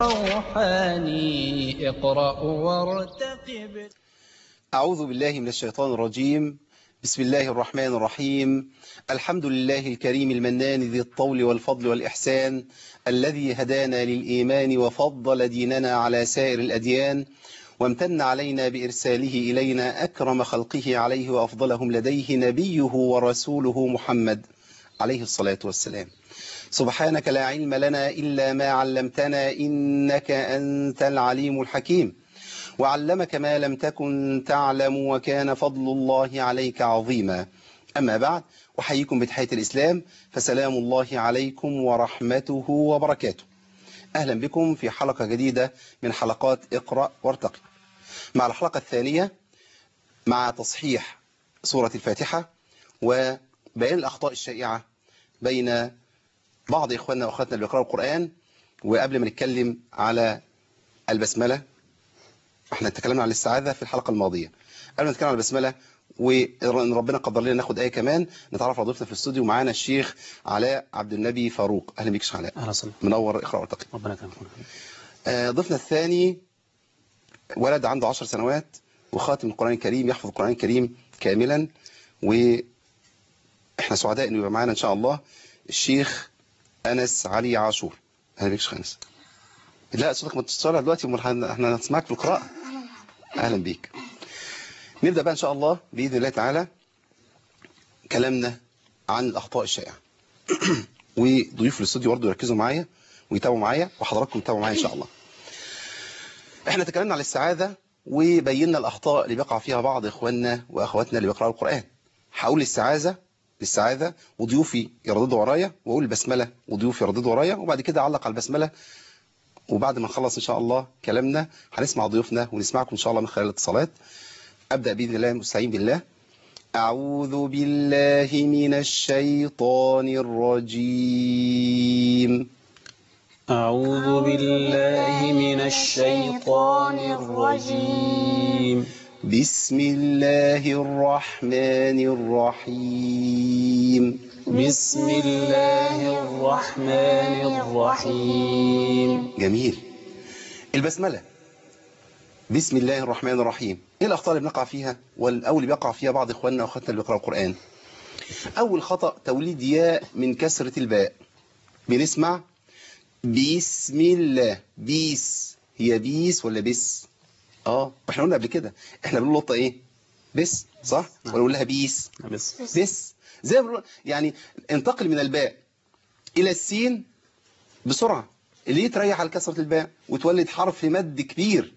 روحاني اقرأ وارتقب أعوذ بالله من الشيطان الرجيم بسم الله الرحمن الرحيم الحمد لله الكريم المنان ذي الطول والفضل والإحسان الذي هدانا للإيمان وفضل ديننا على سائر الأديان وامتن علينا بإرساله إلينا أكرم خلقه عليه وأفضلهم لديه نبيه ورسوله محمد عليه الصلاة والسلام سبحانك لا علم لنا إلا ما علمتنا إنك أنت العليم الحكيم وعلمك ما لم تكن تعلم وكان فضل الله عليك عظيما أما بعد أحييكم بتحية الإسلام فسلام الله عليكم ورحمته وبركاته أهلا بكم في حلقة جديدة من حلقات اقرأ وارتقي مع الحلقة الثانية مع تصحيح سورة الفاتحة وبيان الأخطاء الشائعة بين بعض إخواننا وأخواتنا اللي بيقرأوا القرآن وقبل ما نتكلم على البسملة احنا اتكلمنا عن الاستعاذة في الحلقة الماضية قبل ما نتكلم عن البسملة وان ربنا قدر لنا ناخد آية كمان نتعرف على ضيفنا في الاستوديو معانا الشيخ علاء عبد النبي فاروق أهلا بيك شيخ علاء اهلا وسهلا منور اقرأ وارتقي ربنا يكرمك آه، ضيفنا الثاني ولد عنده 10 سنوات وخاتم القرآن الكريم يحفظ القرآن الكريم كاملا واحنا سعداء انه يبقى معانا ان شاء الله الشيخ أنس علي عاشور أهلا بيك شيخ أنس لا صوتك ما تشتغل دلوقتي امال هن- احنا هنسمعك في القراءة أهلا بيك نبدأ بقى إن شاء الله بإذن الله تعالى كلامنا عن الأخطاء الشائعة وضيوف الاستوديو برضه يركزوا معايا ويتابعوا معايا وحضراتكم تتابعوا معايا إن شاء الله احنا تكلمنا عن الاستعاذة وبينا الأخطاء اللي بيقع فيها بعض إخواننا وأخواتنا اللي بيقرأوا القرآن هقول الاستعاذة الاستعاذة وضيوفي يرددوا ورايا واقول البسملة وضيوفي يرددوا ورايا وبعد كده اعلق على البسملة وبعد ما نخلص ان شاء الله كلامنا هنسمع ضيوفنا ونسمعكم ان شاء الله من خلال الاتصالات ابدا باذن الله مستعين بالله اعوذ بالله من الشيطان الرجيم أعوذ بالله من الشيطان الرجيم بسم الله الرحمن الرحيم بسم الله الرحمن الرحيم جميل البسملة بسم الله الرحمن الرحيم ايه الاخطاء اللي بنقع فيها والاول اللي بيقع فيها بعض اخواننا واخواتنا اللي بيقراوا القران اول خطا توليد ياء من كسره الباء بنسمع بسم الله بيس هي بيس ولا بس اه احنا قلنا قبل كده احنا بنقول لقطه ايه بس صح ولا نقول لها بيس بس بس زي ما بنقول- يعني انتقل من الباء إلى السين بسرعة اللي تريح على كسرة الباء وتولد حرف مد كبير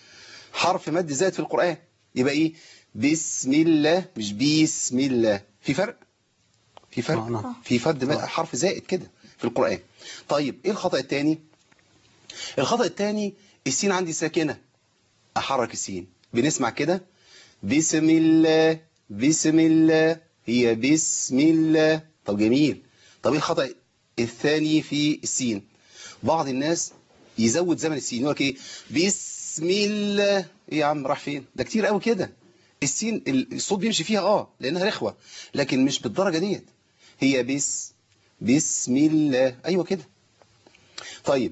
حرف مد زائد في القرآن يبقى إيه بسم الله مش بسم الله في فرق في آه، فرق نعم. في فرد مد- حرف زائد كده في القرآن طيب إيه الخطأ الثاني الخطأ الثاني السين عندي ساكنة أحرك السين بنسمع كده بسم الله بسم الله هي بسم الله طب جميل طب ايه الخطأ الثاني في السين بعض الناس يزود زمن السين يقول لك ايه بسم الله ايه يا عم راح فين ده كتير قوي كده السين ال- الصوت بيمشي فيها اه لانها رخوة لكن مش بالدرجة ديت هي بس بسم الله ايوه كده طيب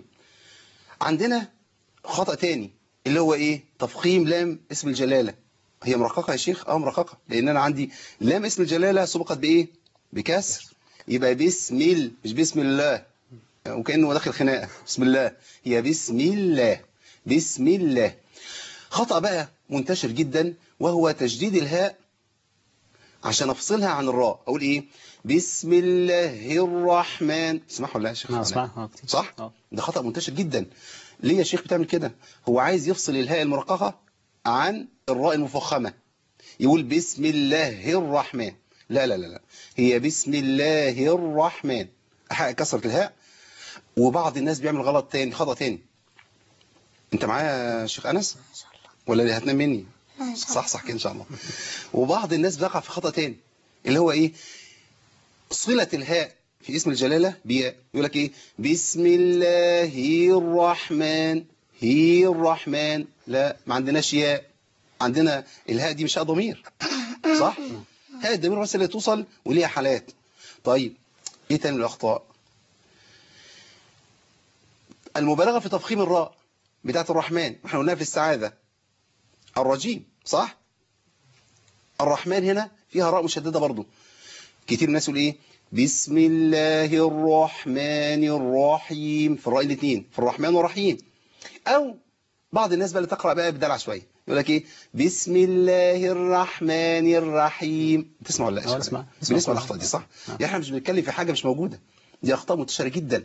عندنا خطأ تاني اللي هو ايه تفخيم لام اسم الجلالة هي مرققة يا شيخ اه مرققة لان انا عندي لام اسم الجلالة سبقت بايه بكسر يبقى بسم ال مش بسم الله وكأنه داخل خناقة بسم الله هي بسم الله بسم الله خطأ بقى منتشر جدا وهو تجديد الهاء عشان افصلها عن الراء اقول ايه بسم الله الرحمن اسمعوا ولا لا يا شيخ أنا أسمع آه، كتير. صح آه. ده خطأ منتشر جدا ليه يا شيخ بتعمل كده هو عايز يفصل الهاء المرققة عن الراء المفخمة يقول بسم الله الرحمن لا لا لا لا هي بسم الله الرحمن أحقق كسرة الهاء وبعض الناس بيعمل غلط تاني خطأ تاني انت معايا يا شيخ أنس ولا هتنام مني صح صح كده ان شاء الله وبعض الناس بيقع في خطأ تاني اللي هو ايه صلة الهاء في اسم الجلالة بياء يقول لك ايه بسم الله الرحمن هي الرحمن لا ما عندناش ياء عندنا الهاء دي مش هاء ضمير صح هاء الضمير بس اللي توصل وليها حالات طيب ايه تاني من الاخطاء المبالغة في تفخيم الراء بتاعت الرحمن احنا قلناها في الاستعاذة الرجيم صح الرحمن هنا فيها راء مشددة برضو كتير الناس يقول ايه بسم الله الرحمن الرحيم في الراء الاثنين في الرحمن والرحيم او بعض الناس بقى اللي تقرأ بقى بدلع شوية يقول لك ايه بسم الله الرحمن الرحيم تسمع ولا لا اه، نسمع. نسمع بنسمع كل الاخطاء دي حاجة. صح اه. يعني احنا مش بنتكلم في حاجة مش موجودة دي اخطاء منتشرة جدا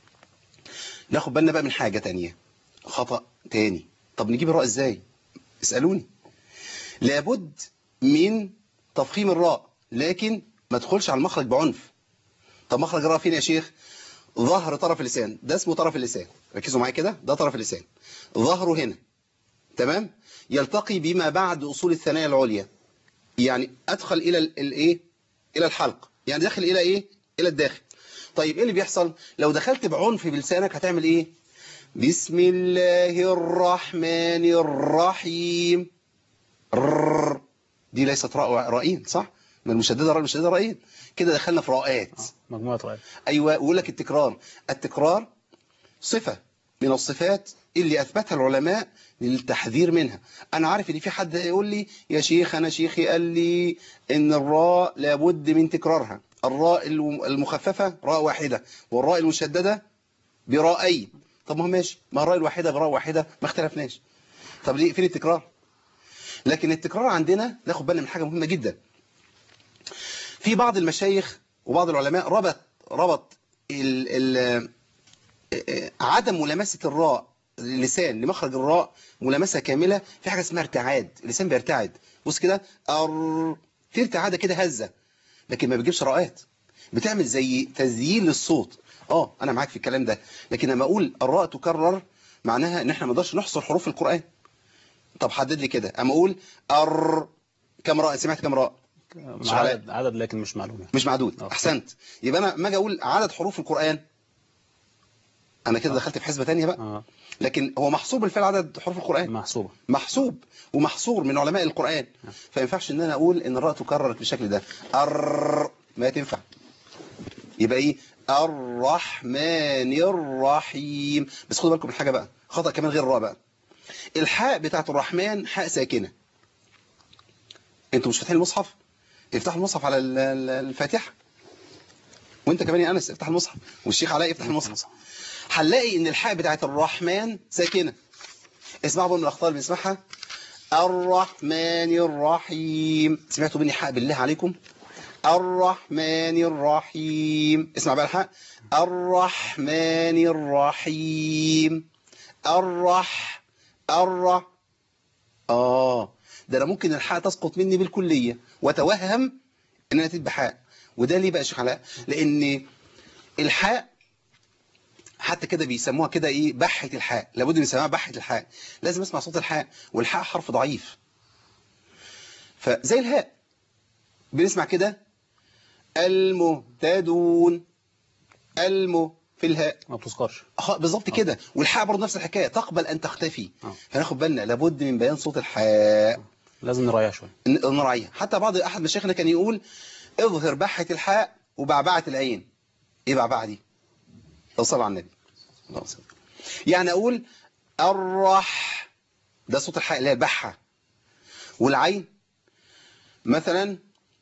ناخد بالنا بقى من حاجة تانية خطأ تاني طب نجيب الراء ازاي اسألوني لابد من تفخيم الراء لكن ما تدخلش على المخرج بعنف طب مخرج الراء فين يا شيخ ظهر طرف اللسان ده اسمه طرف اللسان ركزوا معايا كده ده طرف اللسان ظهره هنا تمام يلتقي بما بعد أصول الثنايا العليا يعني أدخل إلى الإيه إلى الحلق يعني داخل إلى إيه إلى الداخل طيب إيه اللي بيحصل لو دخلت بعنف بلسانك هتعمل إيه بسم الله الرحمن الرحيم ررر. دي ليست راء رائين صح من المشددة راء المشددة رائين كده دخلنا في راءات اه، مجموعة رأي أيوة ويقول لك التكرار التكرار صفة من الصفات اللي أثبتها العلماء للتحذير منها أنا عارف إن في حد يقول لي يا شيخ أنا شيخي قال لي إن الراء لابد من تكرارها الراء الم- المخففة راء واحدة والراء المشددة برائين طب ما هو ماشي ما الراء الواحدة براء واحدة ما اختلفناش طب ليه فين التكرار لكن التكرار عندنا ناخد بالنا من حاجة مهمة جدا في بعض المشايخ وبعض العلماء ربط ربط ال ال عدم ملامسة الراء اللسان لمخرج الراء ملامسة كاملة في حاجة اسمها ارتعاد اللسان بيرتعد بص كده أر في ارتعادة كده هزة لكن ما بيجيبش راءات بتعمل زي تزيين للصوت اه انا معاك في الكلام ده لكن لما اقول الراء تكرر معناها ان احنا ما نقدرش نحصر حروف القرآن طب حدد لي كده اما اقول ار كم راء سمعت كم راء مش علاء. عدد, عدد لكن مش معلوم يعني. مش معدود اه. احسنت يبقى انا ما اجي اقول عدد حروف القرآن انا كده دخلت في حسبة تانية بقى اه لكن هو محسوب بالفعل عدد حروف القرآن محسوبة محسوب ومحصور من علماء القرآن فما ينفعش ان انا اقول ان الراء تكررت بالشكل ده ار ما تنفع يبقى ايه الرحمن الرحيم بس خدوا بالكم من حاجة بقى خطأ كمان غير الراء بقى الحاء بتاعت الرحمن حاء ساكنة انتوا مش فاتحين المصحف افتحوا المصحف على ال- ال- الفاتحة وانت كمان يا انس افتح المصحف والشيخ علاء يفتح المصحف هنلاقي ان الحاء بتاعت الرحمن ساكنة اسمعوا بقى من الاخطاء اللي بنسمعها الرحمن الرحيم سمعتوا مني حق بالله عليكم الرحمن الرحيم اسمع بقى الحق الرحمن الرحيم الرح الر اه ده انا ممكن الحاء تسقط مني بالكلية وتوهم ان انا تبقى حاء وده ليه بقى يا شيخ علاء لان الحاء حتى كده بيسموها كده ايه بحة الحاء لابد من يسموها بحة الحاء لازم اسمع صوت الحاء والحاء حرف ضعيف فزي الهاء بنسمع كده المهتدون الم في الهاء ما بتذكرش اه بالظبط كده والحاء برضه نفس الحكايه تقبل ان تختفي اه. فناخد بالنا لابد من بيان صوت الحاء لازم نراعيها شوية ن- نراعيها حتى بعض احد مشايخنا كان يقول اظهر بحة الحاء وبعبعة العين ايه بعبعة دي لو صلى على النبي اللهم صل. يعني اقول الرح ده صوت الحاء اللي هي البحة والعين مثلا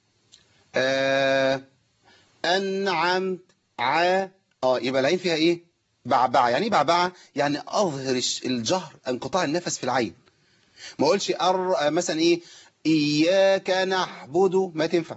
آه انعمت ع اه يبقى العين فيها ايه بعبعة يعني ايه بعبعة يعني اظهر الش- الجهر انقطاع النفس في العين ما اقولش أر... مثلا ايه اياك نعبد ما تنفع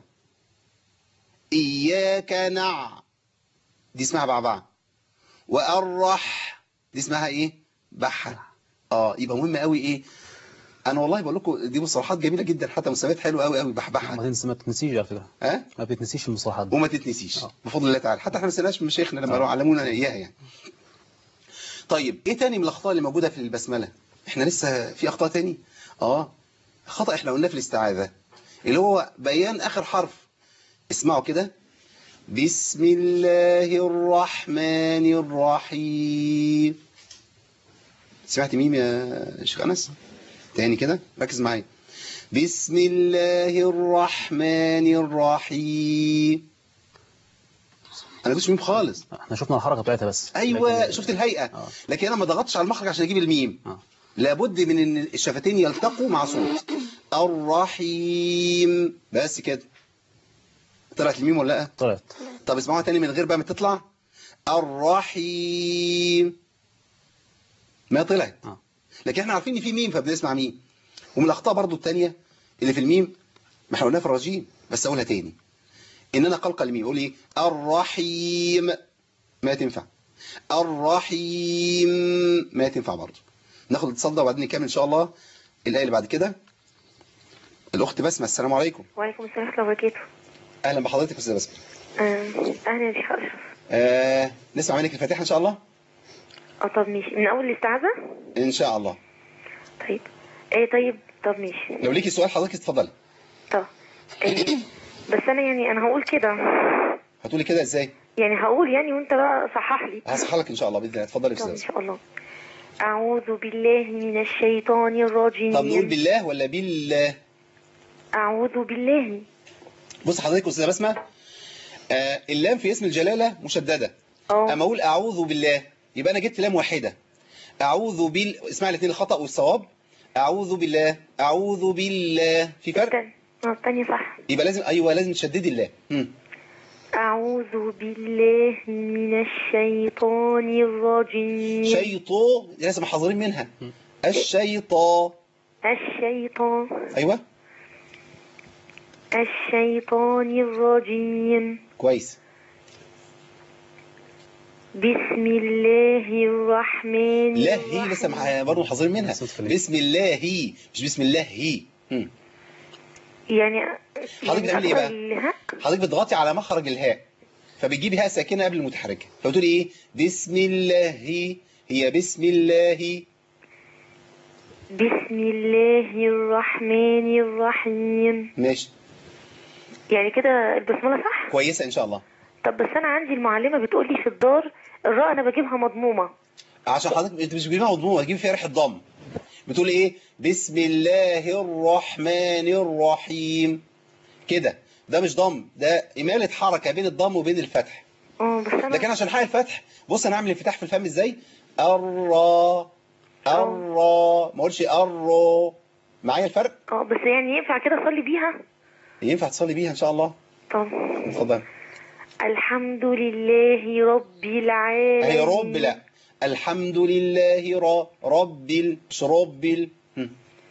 اياك نع دي اسمها بعبعة والرح دي اسمها ايه بحة اه يبقى مهم قوي ايه انا والله بقول لكم دي مصطلحات جميله جدا حتى مسميات حلوه قوي قوي ما بحبحها تنسى ما تنسيش على فكرة ها ما بتنسيش المصطلحات دي وما تتنسيش آه. بفضل الله تعالى حتى احنا ما نسيناش من مشايخنا لما آه. علمونا اياها يعني طيب ايه تاني من الاخطاء اللي موجوده في البسمله احنا لسه في اخطاء تاني اه خطا احنا قلناه في الاستعاذه اللي هو بيان اخر حرف اسمعوا كده بسم الله الرحمن الرحيم سمعت ميم يا شيخ انس تاني كده ركز معايا بسم الله الرحمن الرحيم انا مش ميم خالص احنا شفنا الحركة بتاعتها بس ايوه لكن- شفت الهيئه آه. لكن انا ما ضغطتش على المخرج عشان اجيب الميم آه. لابد من ان الشفتين يلتقوا مع صوت الرحيم بس كده طلعت الميم ولا لا طلعت طب اسمعوها تاني من غير بقى ما تطلع الرحيم ما طلعت آه. لكن احنا عارفين ان في ميم فبنسمع ميم ومن الاخطاء برضو التانية اللي في الميم ما احنا قلناها في الرجيم بس اقولها تاني ان انا قلقل الميم اقول ايه الرحيم ما تنفع الرحيم ما تنفع برضو ناخد الاتصال ده وبعدين نكمل ان شاء الله الايه اللي بعد كده الاخت بسمه السلام عليكم وعليكم السلام ورحمة الله وبركاته اهلا بحضرتك يا استاذه بسمه آه، أهلا يا شيخ أشرف آه نسمع منك الفاتحه ان شاء الله اه طب ماشي من أول الاستعاذة ان شاء الله طيب ايه طيب طب ماشي لو ليكي سؤال حضرتك اتفضلي طب إيه. بس أنا يعني أنا هقول كده هتقولي كده ازاي يعني هقول يعني وأنت بقى صحح لي هصحى لك ان شاء الله باذن الله اتفضلي يا طب إن استاذه شاء الله أعوذ بالله من الشيطان الرجيم طب نقول بالله ولا بالله أعوذ بالله بص حضرتك يا استاذه بسمه آه اللام في اسم الجلاله مشدده اه اما اقول اعوذ بالله يبقى انا جبت لام واحده اعوذ بال اسمع الاثنين الخطا والصواب اعوذ بالله اعوذ بالله في فرق التانية اه التانية صح يبقى لازم ايوه لازم تشددي الله مم. أعوذ بالله من الشيطان الرجيم شيطو لازم حاضرين منها الشيطان الشيطان ايوه الشيطان الرجيم كويس بسم الله الرحمن لا الرحيم هي لسه مع- برضه حاضرين منها صوت خليل. بسم الله هي مش بسم الله هي مم. يعني حضرتك بتعملي ايه بقى؟ الهاء حضرتك بتضغطي على مخرج الهاء فبتجيبي هاء ساكنه قبل المتحركه فبتقولي ايه بسم الله هي بسم الله بسم الله الرحمن الرحيم ماشي يعني كده البسملة صح؟ كويسه ان شاء الله طب بس أنا عندي المعلمة بتقول لي في الدار الراء أنا بجيبها مضمومة عشان حضرتك انت مش بتجيبها مضمومه تجيبي فيها ريحه ضم بتقولي ايه بسم الله الرحمن الرحيم كده ده مش ضم ده إمالة حركة بين الضم وبين الفتح اه بس أنا لكن عشان حق الفتح بص انا اعمل انفتاح في الفم ازاي الرا الرا ما اقولش الرو معايا الفرق اه بس يعني ينفع كده أصلي بيها؟ ينفع تصلي بيها ان شاء الله طب اتفضل الحمد لله رب العالمين هي رب لا الحمد لله را رب ال مش رب ال هم.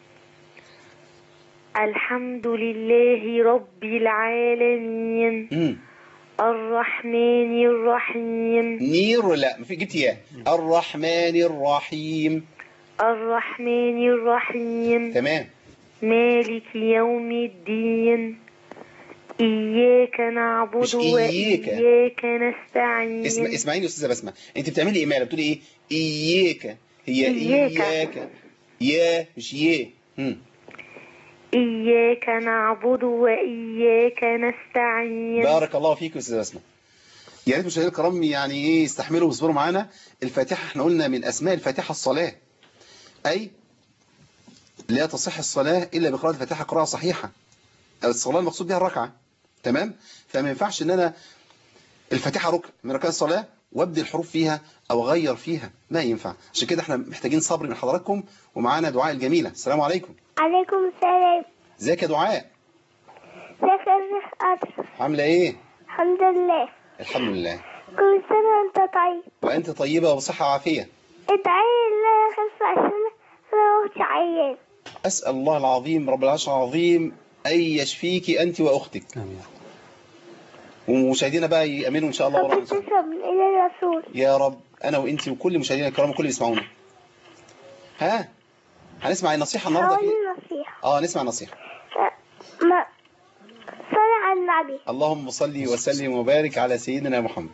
الحمد لله رب العالمين هم. الرحمن الرحيم نير لا ما في جبت يا الرحمن الرحيم الرحمن الرحيم تمام مالك يوم الدين إياك نعبد مش إياك. وإياك نستعين اسم اسمعيني يا استاذه بسمه انت بتعملي ايماله بتقولي ايه اياك هي إياك. اياك يا مش يه هم. إياك نعبد وإياك نستعين بارك الله فيك يا استاذ اسماء يا ريت مشاهدينا الكرام يعني ايه يستحملوا ويصبروا معانا الفاتحه احنا قلنا من اسماء الفاتحه الصلاه اي لا تصح الصلاه الا بقراءه الفاتحه قراءه صحيحه الصلاه المقصود بها الركعه تمام فما ينفعش ان انا الفاتحه ركن من اركان الصلاه وابدي الحروف فيها او اغير فيها ما ينفع عشان كده احنا محتاجين صبر من حضراتكم ومعانا دعاء الجميله السلام عليكم عليكم السلام ازيك يا دعاء ازيك يا شيخ أشرف عامله ايه الحمد لله الحمد لله كل سنة وانت طيب وانت طيبه وبصحه وعافيه ادعي الله يخف عشان انا اختي عيان أسأل الله العظيم رب العرش العظيم أن يشفيك أنت وأختك آمين يا رب. ومشاهدينا بقى يأمنوا إن شاء الله رب ورانا تشرب من إيد الرسول يا رب أنا وأنت وكل مشاهدينا الكرام وكل اللي بيسمعونا ها هنسمع النصيحة النهاردة حوالي في النصيحة آه نسمع النصيحة ما صلي على النبي اللهم صل وسلم وبارك على سيدنا محمد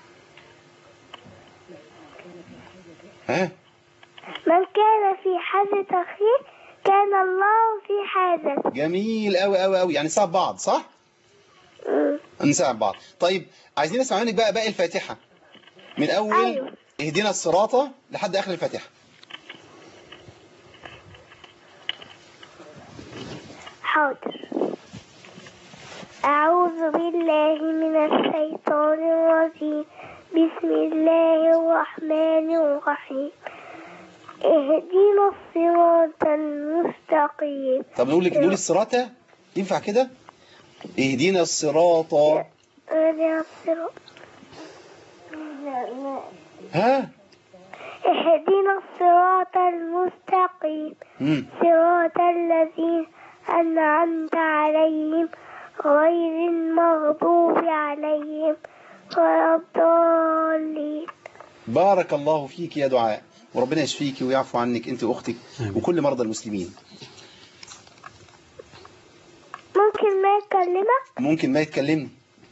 ها من كان في حاجة أخيه كان الله في حاجة جميل أوي أوي أوي يعني نساعد بعض صح؟ مم. نساعد بعض طيب عايزين نسمع منك بقى باقي الفاتحة من أول أيوة. اهدنا الصراط لحد آخر الفاتحة حاضر أعوذ أعوذ بالله من الشيطان الرجيم بسم الله الرحمن الرحيم اهدنا الصراط المستقيم طب نقول لك نقول الصراط ينفع كده اهدينا الصراط اهدنا الصراط ها اهدنا الصراط المستقيم مم. صراط الذين أنعمت عليهم غير المغضوب عليهم ولا الضالين بارك الله فيك يا دعاء وربنا يشفيك ويعفو عنك انت واختك آمين. وكل مرضى المسلمين ممكن ما يكلمك ممكن ما يتكلمني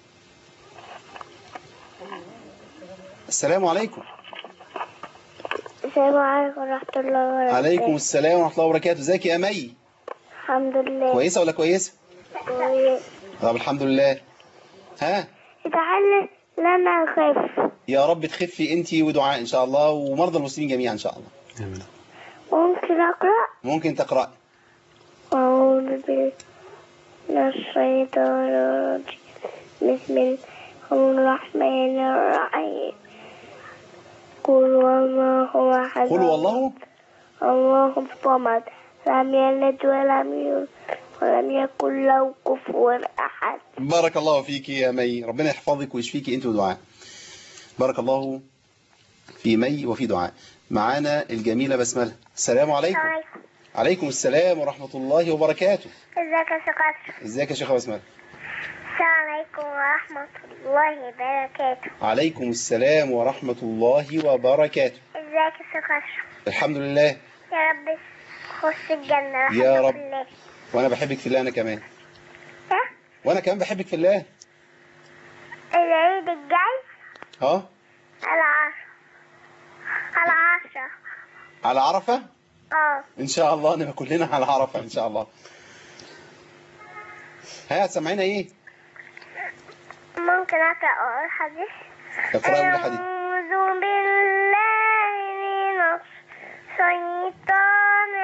السلام عليكم السلام عليكم ورحمة الله وبركاته عليكم السلام ورحمة الله وبركاته ازيك يا مي الحمد لله كويسة ولا كويسة طب الحمد لله ها اتعلم لنا خف يا رب تخفي انت ودعاء ان شاء الله ومرضى المسلمين جميعا ان شاء الله آمين ممكن أقرأ ممكن تقرأ أعوذ بالله من الشيطان الرجيم بسم الله الرحمن الرحيم قل وما هو أحد قل والله الله الصمد لم يلد ولم يولد ولم يكن له كفوا أحد بارك الله فيك يا مي ربنا يحفظك ويشفيك انت ودعاء بارك الله في مي وفي دعاء معانا الجميلة بسملة السلام عليكم عليكم السلام ورحمة الله وبركاته ازيك يا شيخ ازيك يا شيخة بسملة السلام عليكم ورحمة الله وبركاته عليكم السلام ورحمة الله وبركاته ازيك يا شيخ أشرف الحمد لله يا رب خش الجنة يا رحمة رب. الله. وانا بحبك في الله انا كمان ها؟ وانا كمان بحبك في الله العيد الجاي ها على عشرة على عشرة على عرفة اه ان شاء الله نبقى كلنا على عرفة ان شاء الله ها هتسمعينا ايه ممكن أقرأ الحديث اقرأوا لي حديث أعوذ بالله من الشيطان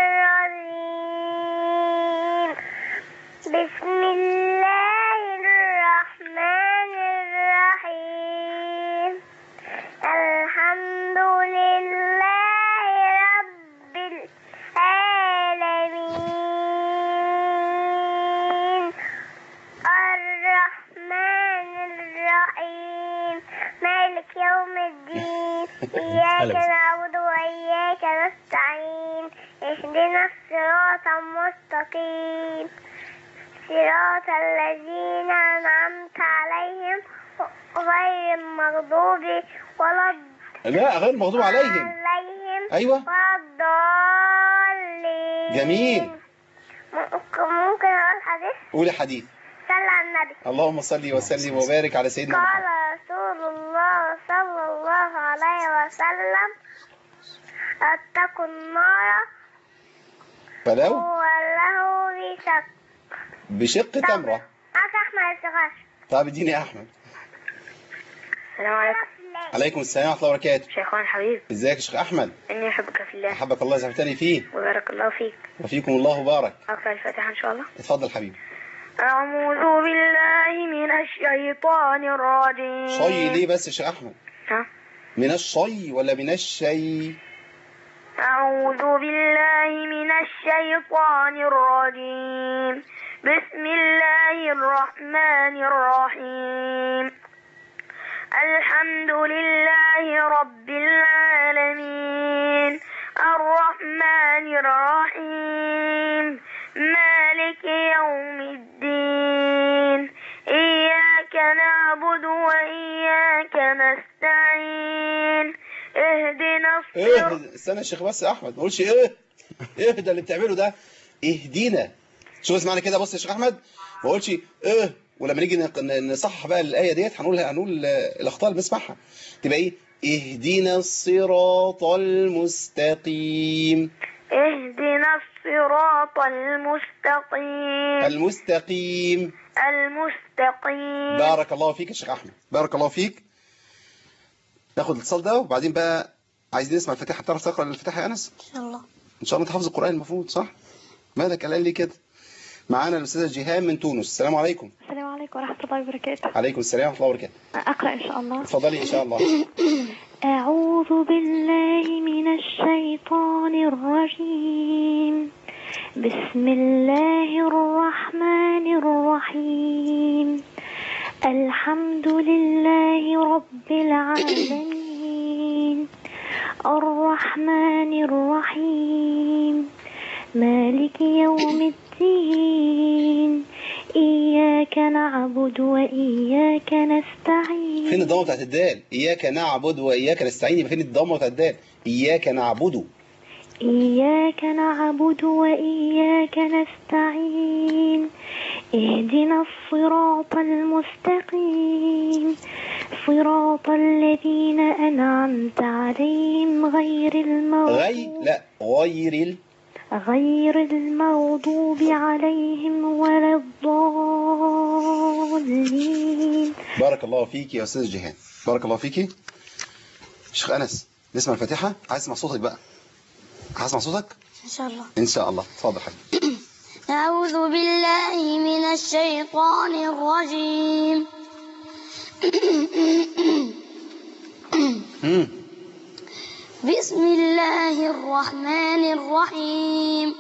الرجيم بسم الله الرحمن الرحيم الحمد لله رب العالمين الرحمن الرحيم مالك يوم الدين إياك نعبد وإياك نستعين اهدنا الصراط المستقيم صراط الذين أنعمت عليهم غير المغضوب ولا لا غير مغضوب عليهم عليهم ايوه ولا الضالين جميل. ممكن ممكن أقول حديث قولي حديث صلى على النبي اللهم صل وسلم وبارك على سيدنا قال محمد رسول الله صلى الله عليه وسلم اتقوا النار فلو هو له بشق بشق تمرة أخ أحمد الصغير طب اديني يا احمد السلام عليكم عليكم السلام ورحمة الله وبركاته شيخنا الحبيب ازيك يا شيخ احمد إني أحبك في الله احبك الله يزعفتني فيه وبارك الله فيك وفيكم الله بارك أقرأ الفاتحة إن شاء الله اتفضل حبيبي أعوذ بالله من الشيطان الرجيم شي ليه بس يا شيخ احمد ها؟ من الشي ولا من الشي أعوذ بالله من الشيطان الرجيم بسم الله الرحمن الرحيم الحمد لله رب العالمين الرحمن الرحيم مالك يوم الدين إياك نعبد وإياك نستعين اهدنا ايه الصراط استنى يا شيخ بس يا احمد ما تقولش ايه ايه ده اللي بتعمله ده اهدينا شوف اسمعني كده بص يا شيخ احمد ما اقولش ايه ولما نيجي نق- نصحح بقى الايه ديت هنقول هنقول آه، الاخطاء اللي بنسمعها تبقى ايه اهدنا الصراط المستقيم اهدنا الصراط المستقيم المستقيم المستقيم بارك الله فيك يا شيخ احمد بارك الله فيك ناخد الاتصال ده وبعدين بقى عايزين نسمع الفاتحه تعرف تقرا الفاتحه يا انس إن شاء الله ان شاء الله انت حافظ القران المفروض صح مالك قلقان ليه كده معانا الأستاذة جيهان من تونس السلام عليكم السلام عليكم ورحمة الله وبركاته عليكم السلام ورحمة الله وبركاته أقرأ إن شاء الله اتفضلي إن شاء الله أعوذ بالله من الشيطان الرجيم بسم الله الرحمن الرحيم الحمد لله رب العالمين الرحمن الرحيم مالك يوم الدين إياك نعبد وإياك فين نستعين الضمة بتاعت الدال إياك نعبد وإياك نستعين يبقى فين الضمة بتاعت الدال إياك نعبد إياك نعبد وإياك نستعين اهدنا الصراط المستقيم صراط الذين أنعمت عليهم غير غي المغضوب لا غير ال... غير المغضوب عليهم ولا الضالين بارك الله فيك يا أستاذ جيهان بارك الله فيكي شيخ أنس نسمع الفاتحة عايز اسمع صوتك بقى عايز اسمع صوتك إن شاء الله إن شاء الله اتفضل حبيبي أعوذ بالله من الشيطان الرجيم مم. بسم الله الرحمن الرحيم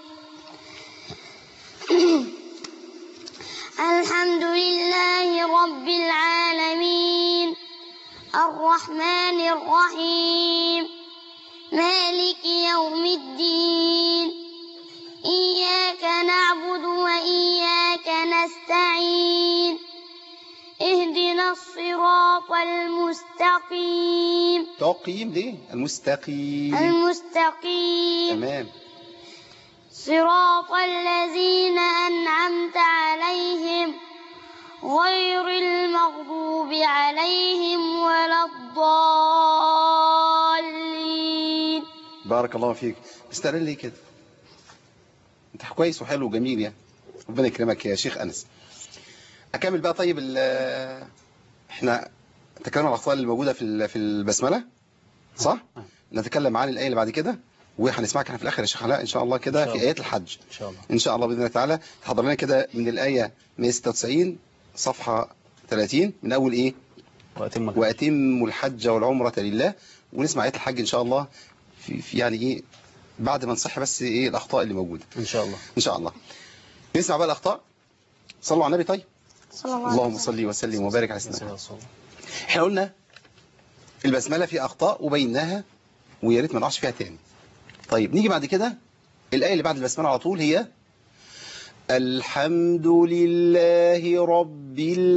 الحمد لله رب العالمين الرحمن الرحيم مالك يوم الدين إياك نعبد وإياك نستعين اهدنا الصراط المستقيم تقييم ليه المستقيم المستقيم تمام صراط الذين أنعمت عليهم غير المغضوب عليهم ولا الضالين بارك الله فيك استقرن ليه كده انت كويس وحلو وجميل يعني ربنا يكرمك يا شيخ أنس أكمل بقى طيب ال- احنا تكلمنا عن الأخطاء اللي موجودة في ال- في البسملة صح؟ نتكلم عن الآية اللي بعد كده وهنسمعك احنا في الآخر يا شيخ علاء إن شاء الله كده إن شاء في الله. آيات الحج إن شاء الله إن شاء الله بإذن الله تعالى تحضر لنا كده من الآية 196 صفحة 30 من أول إيه؟ وأتم وأتموا الحج والعمرة لله ونسمع آيات الحج إن شاء الله في, في يعني إيه بعد ما نصح بس إيه الأخطاء اللي موجودة إن شاء الله إن شاء الله نسمع بقى الأخطاء صلوا على النبي طيب صلى الله عليه اللهم وسلم صل وسلم وبارك على نسأل سيدنا الله الصلاة. احنا قلنا البسملة في أخطاء وبيناها ويا ريت ما نقعش فيها تاني طيب نيجي بعد كده الآية اللي بعد البسملة على طول هي الحمد لله رب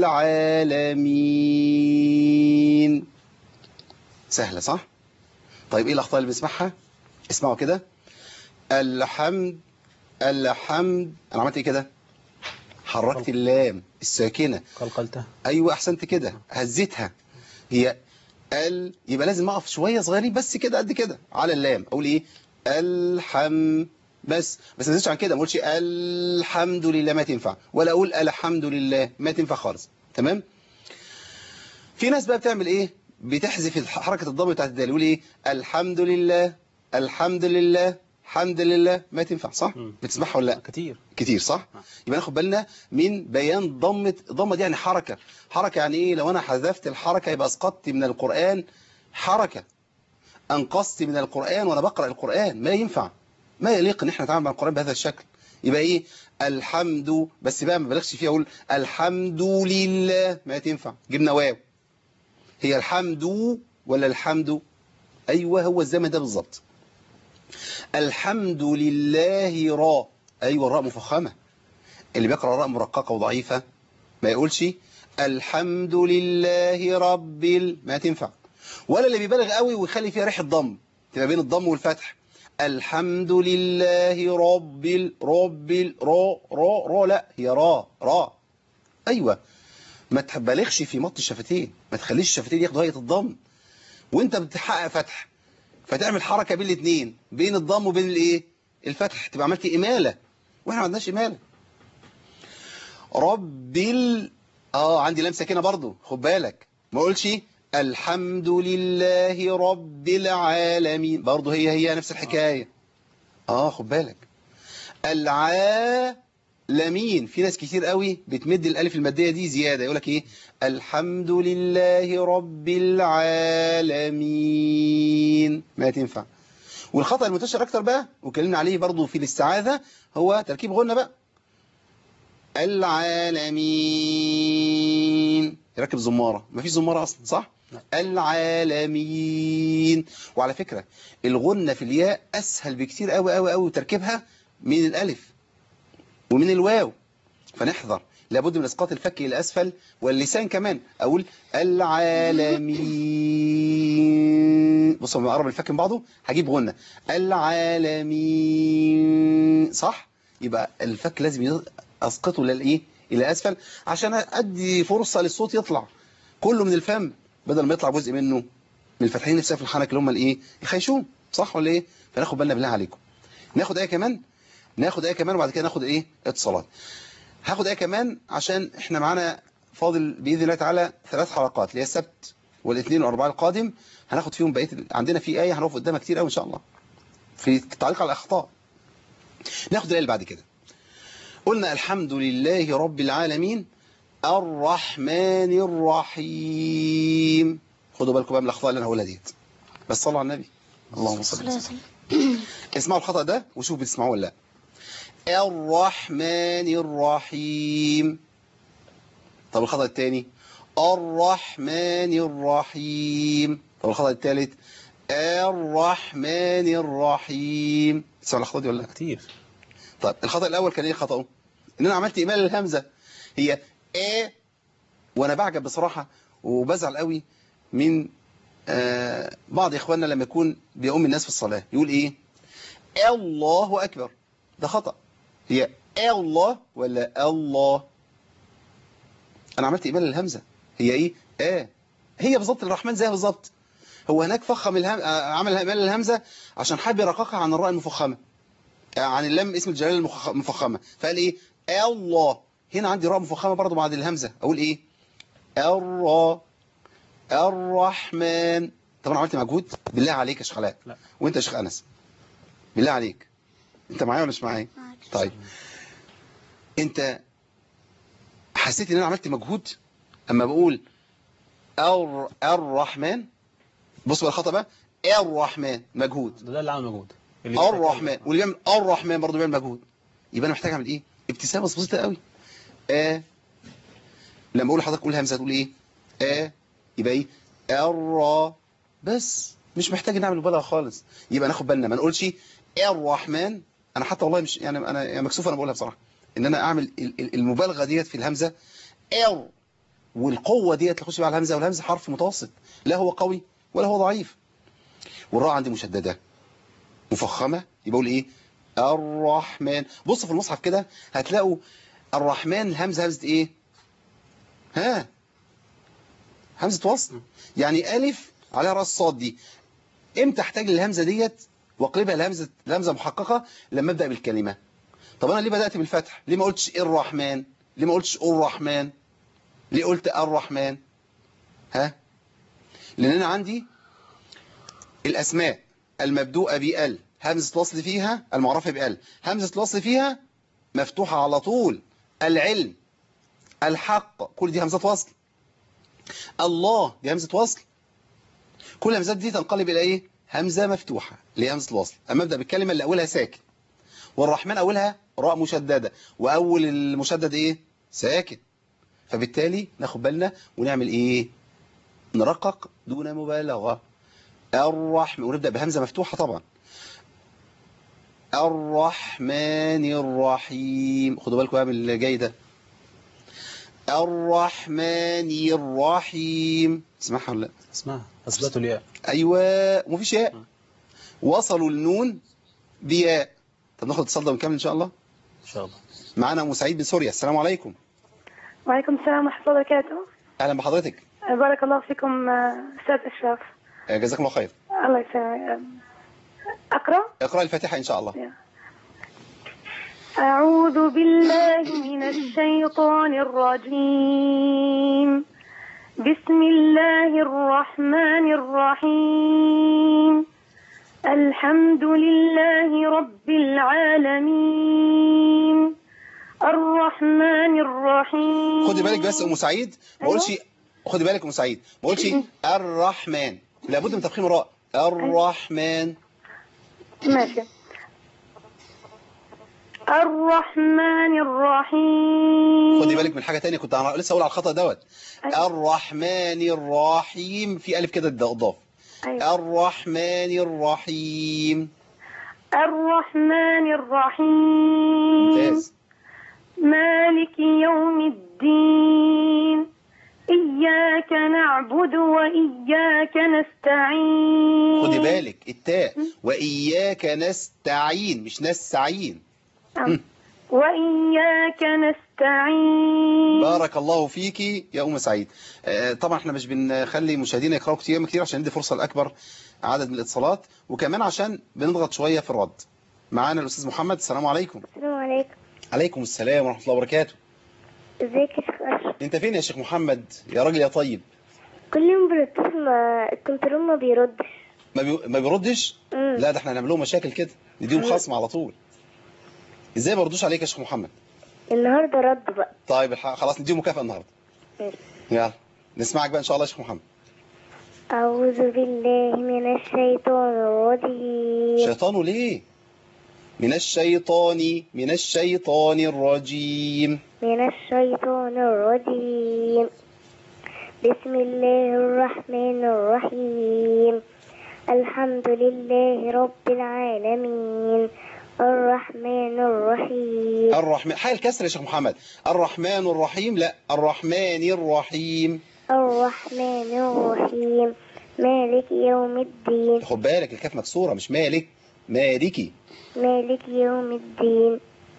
العالمين سهلة صح؟ طيب ايه الأخطاء اللي بنسمعها؟ اسمعوا كده الحمد الحمد أنا عملت ايه كده؟ حركت اللام الساكنة قلقلتها ايوه احسنت كده هزيتها هي ال يبقى لازم اقف شويه صغيرين بس كده قد كده على اللام اقول ايه الحم بس بس ما تزيدش عن كده ما اقولش الحمد لله ما تنفع ولا اقول الحمد لله ما تنفع خالص تمام في ناس بقى بتعمل ايه بتحذف حركه الضم بتاعت الدال يقول ايه الحمد لله الحمد لله الحمد لله ما تنفع صح مم. بتسمعها ولا لا كتير كتير صح نعم. يبقى ناخد بالنا من بيان ضمة ضمة دي يعني حركة حركة يعني ايه لو انا حذفت الحركة يبقى اسقطت من القرآن حركة انقصت من القرآن وانا بقرأ القرآن ما ينفع ما يليق ان احنا نتعامل مع القرآن بهذا الشكل يبقى ايه الحمد بس بقى ما بلغش فيها اقول الحمد لله ما تنفع جبنا واو هي الحمد ولا الحمد ايوه هو الزمن ده بالظبط الحمد لله را أيوة الراء مفخمة اللي بيقرأ راء مرققة وضعيفة ما يقولش الحمد لله رب ال... ما تنفع ولا اللي بيبالغ قوي ويخلي فيها ريحة ضم تبقى بين الضم والفتح الحمد لله رب ال... رب ال... را را را لا هي را را أيوة ما تبالغش في مط الشفتين ما تخليش الشفتين ياخدوا هيئة الضم وانت بتحقق فتح فتعمل حركة بين الاثنين بين الضم وبين الايه الفتح تبقى عملت إمالة واحنا ما عندناش إمالة رب ال اه عندي لام ساكنه برضو خد بالك ما اقولش الحمد لله رب العالمين برضو هي هي نفس الحكاية اه خد بالك العا لمين في ناس كتير قوي بتمد الالف الماديه دي زياده يقول لك ايه الحمد لله رب العالمين ما تنفع والخطا المنتشر اكتر بقى وكلمنا عليه برضو في الاستعاذه هو تركيب غنى بقى العالمين يركب زماره مفيش زماره اصلا صح العالمين وعلى فكره الغنه في الياء اسهل بكتير قوي قوي قوي تركيبها من الالف ومن الواو فنحذر لابد من اسقاط الفك الى اسفل واللسان كمان اقول العالمين بصوا لما اقرب الفك من بعضه هجيب غنه العالمين صح يبقى الفك لازم اسقطه للايه الى اسفل عشان ادي فرصه للصوت يطلع كله من الفم بدل ما يطلع جزء منه من الفتحين نفسها في الحنك اللي هم الايه الخيشوم صح ولا ايه فناخد بالنا بالله عليكم ناخد ايه كمان ناخد ايه كمان وبعد كده ناخد ايه اتصالات هاخد ايه كمان عشان احنا معانا فاضل باذن الله تعالى ثلاث حلقات اللي هي السبت والاثنين والاربعاء القادم هناخد فيهم بقيه عندنا في ايه هنقف قدامها كتير قوي ان شاء الله في التعليق على الاخطاء ناخد الايه اللي بعد كده قلنا الحمد لله رب العالمين الرحمن الرحيم خدوا بالكم بقى من الاخطاء اللي انا هقولها ديت بس صلوا على النبي اللهم صل وسلم اسمعوا الخطأ ده وشوفوا بتسمعوه ولا لا الرحمن الرحيم طب الخطأ الثاني الرحمن الرحيم طب الخطأ الثالث الرحمن الرحيم تسمعوا الأخطاء دي ولا لا كتير طيب الخطأ الأول كان إيه خطأه إن أنا عملت إيمال الهمزة هي آ وأنا بعجب بصراحة وبزعل قوي من آه بعض إخواننا لما يكون بيؤم الناس في الصلاة يقول إيه الله أكبر ده خطأ هي الله ولا الله أنا عملت إيمال الهمزة هي إيه آه هي بالظبط الرحمن زيها بالظبط هو هناك فخم الهم... آه، عمل إيمال الهمزة عشان حب يرققها عن الراء المفخمة عن اللام اسم الجلالة المخ- المفخمة فقال ايه الله هنا عندي راء مفخمة برضو بعد الهمزة اقول ايه الراء الرحمن طبعا عملت مجهود بالله عليك يا شيخ علاء لا. وانت يا شيخ انس بالله عليك انت معايا ولا مش معايا طيب انت حسيت ان انا عملت مجهود اما بقول الر... الرحمن بص بقى الخطأ بقى الرحمن مجهود ده, ده اللي عمل مجهود اللي الرحمن واللي بيعمل الرحمن برضه بيعمل مجهود يبقى انا محتاج اعمل ايه ابتسامه بسيطه قوي اه لما اقول لحضرتك قول همزه تقول ايه اه يبقى ايه الرا بس مش محتاج نعمل مبالغه خالص يبقى ناخد بالنا ما نقولش الرحمن انا حتى والله مش يعني انا يعني مكسوف انا بقولها بصراحه ان انا اعمل ال- ال- المبالغه ديت في الهمزه ال والقوه ديت تخش بقى على الهمزه والهمزه حرف متوسط لا هو قوي ولا هو ضعيف والراء عندي مشدده مفخمة يبقى اقول ايه الرحمن بصوا في المصحف كده هتلاقوا الرحمن الهمزة همزة ايه ها همزة وصل يعني ألف عليها راس صاد دي امتى احتاج للهمزة ديت واقلبها لهمزة لهمزة محققة لما ابدأ بالكلمة طب انا ليه بدأت بالفتح ليه ما قلتش الرحمن ليه ما قلتش الرحمن ليه قلت الرحمن ها لان انا عندي الاسماء المبدوءة بال همزة الوصل فيها المعرفة بال همزة الوصل فيها مفتوحة على طول العلم الحق كل دي همزات وصل الله دي همزة وصل كل الهمزات دي تنقلب إلى إيه همزة مفتوحة اللي هي همزة الوصل أما أبدأ بالكلمة اللي أولها ساكن والرحمن أولها راء مشددة وأول المشدد إيه ساكن فبالتالي ناخد بالنا ونعمل إيه نرقق دون مبالغة الرحمن ونبدأ بهمزة مفتوحة طبعا الرحمن الرحيم خدوا بالكم بقى من اللي جاي ده الرحمن الرحيم اسمعها ولا لا اسمها اثبتوا الياء ايوه ومفيش ياء وصلوا النون بياء طب ناخد اتصال ده ونكمل ان شاء الله ان شاء الله معانا ام سعيد من سوريا السلام عليكم وعليكم السلام ورحمة الله وبركاته اهلا بحضرتك بارك الله فيكم آه، أستاذ أشرف آه، جزاكم الله خير الله يسلمك أقرأ اقرا الفاتحه ان شاء الله أعوذ بالله من الشيطان الرجيم بسم الله الرحمن الرحيم الحمد لله رب العالمين الرحمن الرحيم خدي بالك بس ام سعيد ما اقولش خدي بالك ام سعيد ما اقولش الرحمن لابد من تفخيم الراء الرحمن ماشي الرحمن الرحيم خدي بالك من حاجه تانية كنت أنا لسه اقول على الخطا دوت الرحمن الرحيم في الف كده اضاف أيوة. الرحمن الرحيم الرحمن الرحيم ممتاز مالك يوم الدين إياك نعبد وإياك نستعين خدي بالك التاء واياك نستعين مش نستعين نعم. وإياك نستعين بارك الله فيكي يا ام سعيد آه، طبعا احنا مش بنخلي مشاهدينا يقراوا كتير كتير عشان ندي فرصه لاكبر عدد من الاتصالات وكمان عشان بنضغط شويه في الرد معانا الاستاذ محمد السلام عليكم السلام عليكم عليكم السلام ورحمه الله وبركاته ازيك يا شيخ أشرف انت فين يا شيخ محمد يا راجل يا طيب كل يوم بنتصل ما الكنترول ما بيردش ما, بي... ما بيردش مم. لا ده احنا هنعمل لهم مشاكل كده نديهم خصم على طول ازاي ما يردوش عليك يا شيخ محمد النهارده رد بقى طيب الح... خلاص نديهم مكافاه النهارده ماشي. يلا نسمعك بقى ان شاء الله يا شيخ محمد أعوذ بالله من الشيطان الرجيم شيطانه ليه من الشيطان من الشيطان الرجيم من الشيطان الرجيم بسم الله الرحمن الرحيم الحمد لله رب العالمين الرحمن الرحيم الرحمن حال الكسر يا شيخ محمد الرحمن الرحيم لا الرحمن الرحيم الرحمن الرحيم مالك يوم الدين خد بالك الكاف مكسوره مش مالك مالكي مالك يوم الدين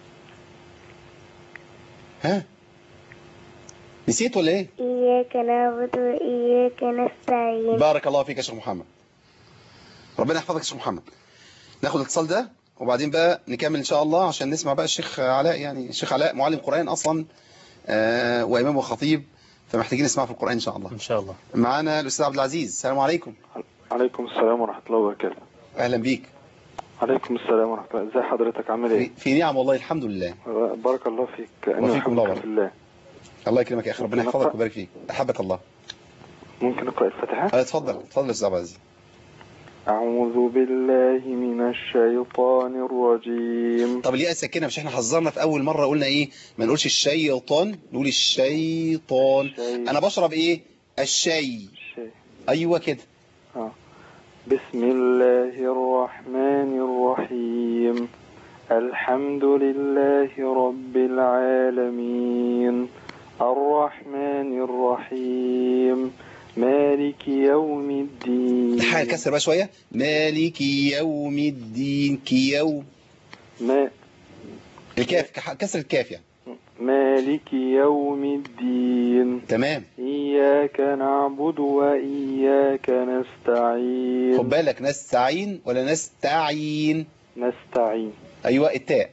ها نسيت ولا ايه إياك نعبد وإياك نستعين بارك الله فيك يا شيخ محمد ربنا يحفظك يا شيخ محمد ناخد الاتصال ده وبعدين بقى نكمل ان شاء الله عشان نسمع بقى الشيخ علاء يعني الشيخ علاء معلم قرآن اصلا آه وامام وخطيب فمحتاجين نسمع في القرآن ان شاء الله ان شاء الله معانا الاستاذ عبد العزيز السلام عليكم عليكم السلام ورحمة الله وبركاته اهلا بيك عليكم السلام ورحمة الله ازي حضرتك عامل في, ايه في نعم والله الحمد لله بارك الله فيك اني وفيكم الله احبك بارك. في الله الله يكرمك يا اخي ربنا يحفظك ويبارك فيك احبك الله ممكن اقرأ الفاتحة آه، اتفضل اتفضل يا استاذ عبد العزيز اعوذ بالله من الشيطان الرجيم طب الياء الساكنه مش احنا حذرنا في اول مره قلنا ايه ما نقولش الشيطان نقول الشيطان شيء انا بشرب ايه الشاي شيء ايوه كده آه. بسم الله الرحمن الرحيم الحمد لله رب العالمين الرحمن الرحيم مالك يوم الدين الحاء الكسر بقى شويه مالك يوم الدين كيوم ما الكاف كح- كسر الكاف يعني مالك يوم الدين تمام إياك نعبد وإياك نستعين خد بالك نستعين ولا نستعين نستعين ايوه التاء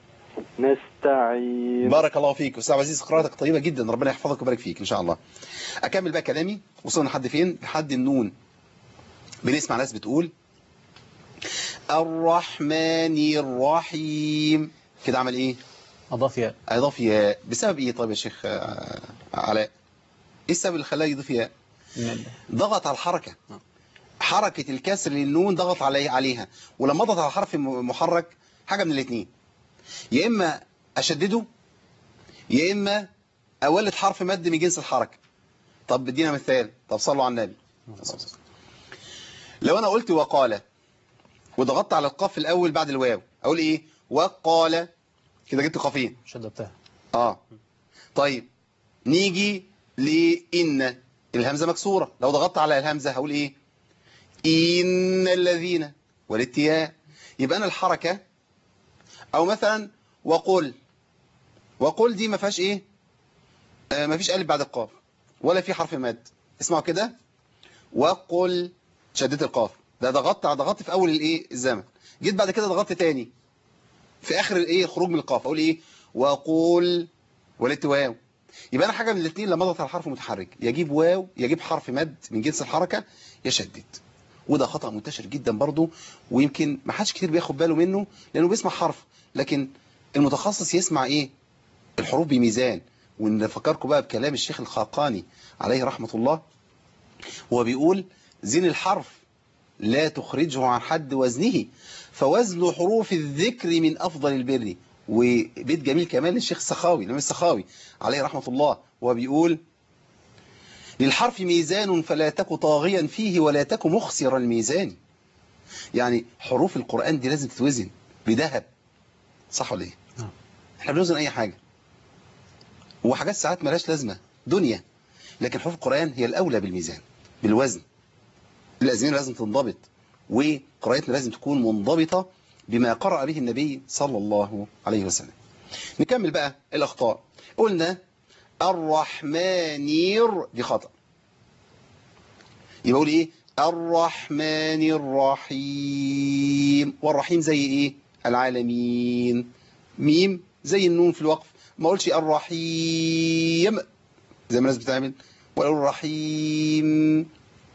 نستعين بارك الله فيك استاذ عبد العزيز قراءتك طيبه جدا ربنا يحفظك ويبارك فيك ان شاء الله اكمل بقى كلامي وصلنا لحد فين لحد النون بنسمع ناس بتقول الرحمن الرحيم كده عمل ايه اضاف ياء اضاف ياء بسبب ايه طيب يا شيخ آه، علاء ايه السبب اللي خلاه يضيف ياء من- ضغط على الحركه حركه الكسر للنون ضغط علي عليها ولما ضغط على حرف م- محرك حاجه من الاثنين يا اما اشدده يا اما اولد حرف مد من جنس الحركه طب ادينا مثال طب صلوا على النبي لو انا قلت وقال وضغطت على القاف الاول بعد الواو اقول ايه وقال كده جبت قافين شددتها اه طيب نيجي لإن الهمزة مكسورة لو ضغطت على الهمزة هقول إيه إن الذين والاتياء يبقى أنا الحركة أو مثلا وقل وقل دي ما فيهاش إيه آه ما فيش ألف بعد القاف ولا في حرف مد اسمعوا كده وقل شديت القاف ده ضغطت ضغطت في أول الإيه الزمن جيت بعد كده ضغطت تاني في آخر الإيه الخروج من القاف أقول إيه وقول ولقيت واو يبقى انا حاجه من الاثنين لما اضغط على حرف متحرك يجيب واو يجيب حرف مد من جنس الحركه يشدد وده خطا منتشر جدا برضو ويمكن ما حدش كتير بياخد باله منه لانه بيسمع حرف لكن المتخصص يسمع ايه الحروف بميزان ونفكركم بقى بكلام الشيخ الخاقاني عليه رحمة الله هو بيقول زين الحرف لا تخرجه عن حد وزنه فوزن حروف الذكر من أفضل البر وبيت جميل كمان للشيخ السخاوي الإمام السخاوي عليه رحمة الله وهو بيقول للحرف ميزان فلا تك طاغيا فيه ولا تك مخسر الميزان يعني حروف القرآن دي لازم تتوزن بذهب صح ولا ايه نعم. احنا بنوزن اي حاجة وحاجات ساعات ملاش لازمة دنيا لكن حروف القرآن هي الأولى بالميزان بالوزن الأزمنة لازم تنضبط وقراءتنا لازم تكون منضبطة بما قرأ به النبي صلى الله عليه وسلم نكمل بقى الأخطاء قلنا الرحمانير دي خطأ يبقى اقول ايه الرحمن الرحيم والرحيم زي ايه العالمين ميم زي النون في الوقف ما اقولش الرحيم زي ما الناس بتعمل ولا اقول الرحيم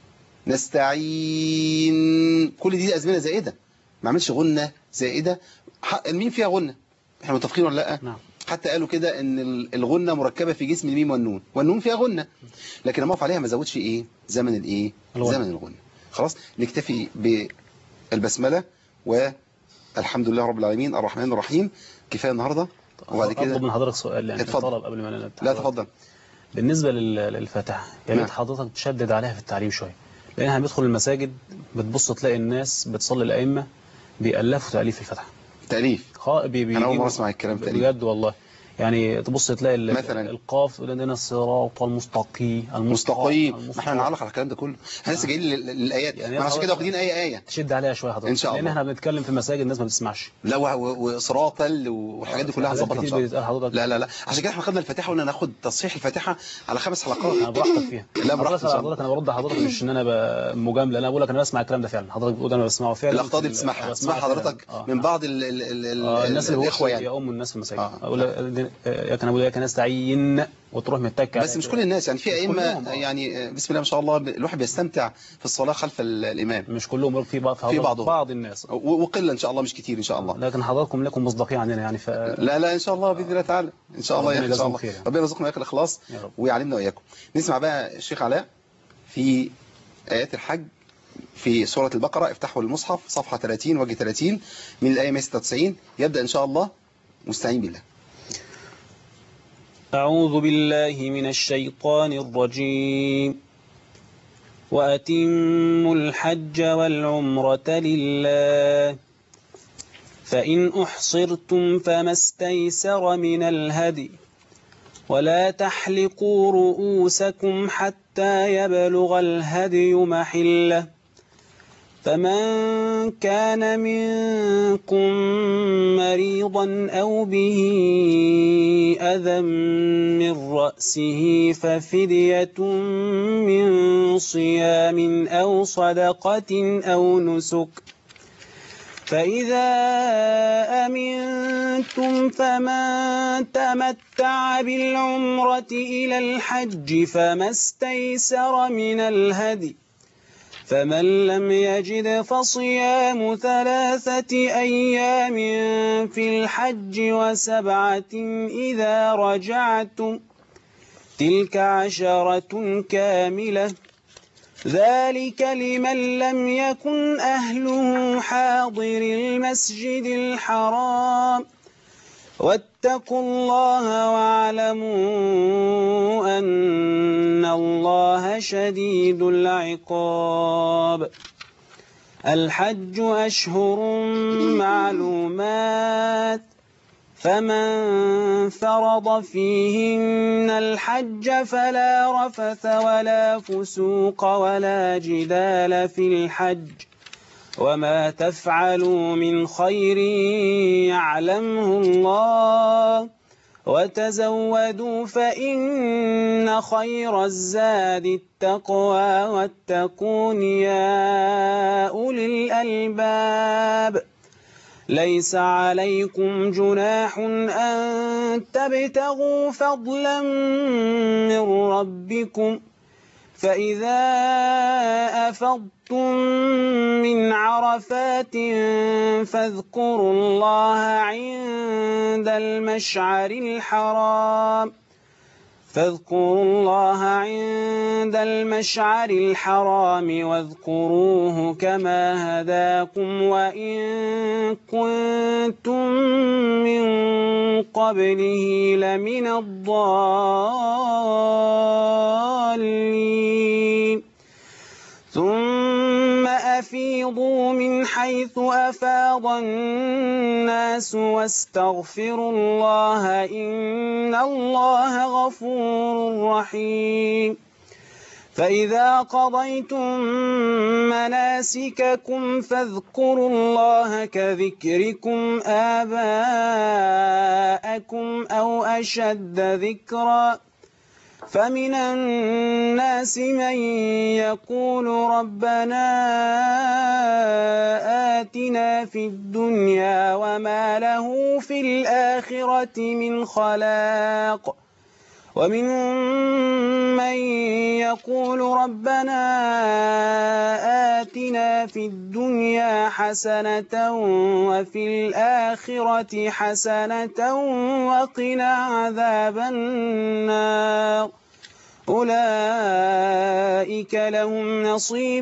نستعين كل دي ازمنه زائده ما اعملش غنه زائده ح- الميم فيها غنه احنا متفقين ولا لا نعم حتى قالوا كده ان ال- الغنه مركبه في جسم الميم والنون والنون فيها غنه لكن لما اقف عليها ما ازودش ايه زمن الايه الغنة. زمن الغنه خلاص نكتفي بالبسمله والحمد لله رب العالمين الرحمن الرحيم كفايه النهارده وبعد أطلب كده من حضرتك سؤال يعني اتفضل. طلب قبل ما نبدأ لا تفضل بالنسبة لل- للفاتحة يا ريت نعم. حضرتك تشدد عليها في التعليم شوية لأن احنا بندخل المساجد بتبص تلاقي الناس بتصلي الأئمة بيألفوا تأليف الفاتحة تأليف خا- بي بي انا اول مره بيجيبوا- اسمع الكلام تأليف بجد والله يعني تبص تلاقي ال- مثلاً. القاف لدينا الصراط المستقيم مستقيم ما المستقيم. احنا هنعلق على الكلام ده كله احنا لسه جايين لل- للايات يعني ما عشان كده حضرتك- واخدين اي ايه تشد عليها شويه حضرتك إن شاء لان الله. احنا بنتكلم في مساجد الناس ما بتسمعش لا و- و- وصراطل والحاجات دي كلها حاجات هنظبطها ان كتير شاء الله بتتقال حضرتك لا لا لا عشان كده احنا خدنا الفاتحه وقلنا ناخد تصحيح الفاتحه على خمس انا حلقات براحتك فيها لا، براحتك حضرتك إن شاء الله. حضرتك انا برد على حضرتك مش ان انا ب- مجامله انا بقول لك انا بسمع الكلام ده فعلا حضرتك بتقول انا بسمعه فعلا الاخطاء دي في ال- بتسمعها آه، بتسمعها بسمعها حضرتك فعلاً. آه، من نعم. بعض ال ال ال ال آه، الناس اللي الاخوه بيخوة يعني يؤموا الناس في المساجد آه. اقول يا كان ابو يا كان استعين وتروح متك بس مش كل الناس يعني في مش ائمه كلهم، آه. يعني بسم الله ما شاء الله الواحد بيستمتع في الصلاه خلف ال- الامام مش كلهم يقول في بعض في بعضهم. بعض الناس و- وقله ان شاء الله مش كتير ان شاء الله لكن حضراتكم لكم مصداقيه عننا يعني ف لا لا ان شاء الله باذن الله تعالى ان شاء الله ربنا يا اخي ان شاء يجازيكم الله خير يعني. ربنا يرزقنا وياك الاخلاص يا رب. ويعلمنا واياكم نسمع بقى الشيخ علاء في ايات الحج في سورة البقرة افتحوا المصحف صفحة 30 وجه 30 من الآية 196 يبدأ إن شاء الله مستعين بالله أعوذ بالله من الشيطان الرجيم وأتموا الحج والعمرة لله فإن أحصرتم فما استيسر من الهدي ولا تحلقوا رؤوسكم حتى يبلغ الهدي محله فمن كان منكم مريضا أو به أذى من رأسه ففدية من صيام أو صدقة أو نسك فإذا أمنتم فمن تمتع بالعمرة إلى الحج فما استيسر من الهدي فمن لم يجد فصيام ثلاثة أيام في الحج وسبعة إذا رجعتم تلك عشرة كاملة ذلك لمن لم يكن أهله حاضر المسجد الحرام واتقوا الله واعلموا أن الله شديد العقاب الحج أشهر معلومات فمن فرض فيهن الحج فلا رفث ولا فسوق ولا جدال في الحج وما تفعلوا من خير يعلمه الله وتزودوا فإن خير الزاد التقوى واتقون يا أولي الألباب ليس عليكم جناح أن تبتغوا فضلا من ربكم فإذا أفضتم أفضتم من عرفات فاذكروا الله عند المشعر الحرام فاذكروا الله عند المشعر الحرام واذكروه كما هداكم وإن كنتم من قبله لمن الضالين ثم أفيضوا من حيث أفاض الناس واستغفروا الله إن الله غفور رحيم فإذا قضيتم مناسككم فاذكروا الله كذكركم آباءكم أو أشد ذكرًا فمن الناس من يقول ربنا آتنا في الدنيا وما له في الآخرة من خلاق ومنهم من يقول ربنا آتنا في الدنيا حسنة وفي الآخرة حسنة وقنا عذاب النار أولئك لهم نصيب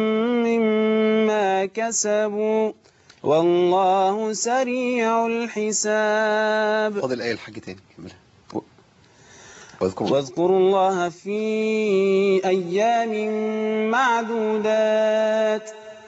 مما كسبوا والله سريع الحساب فاضل الآية الحاجة تاني كملها واذكروا واذكروا الله في أيام معدودات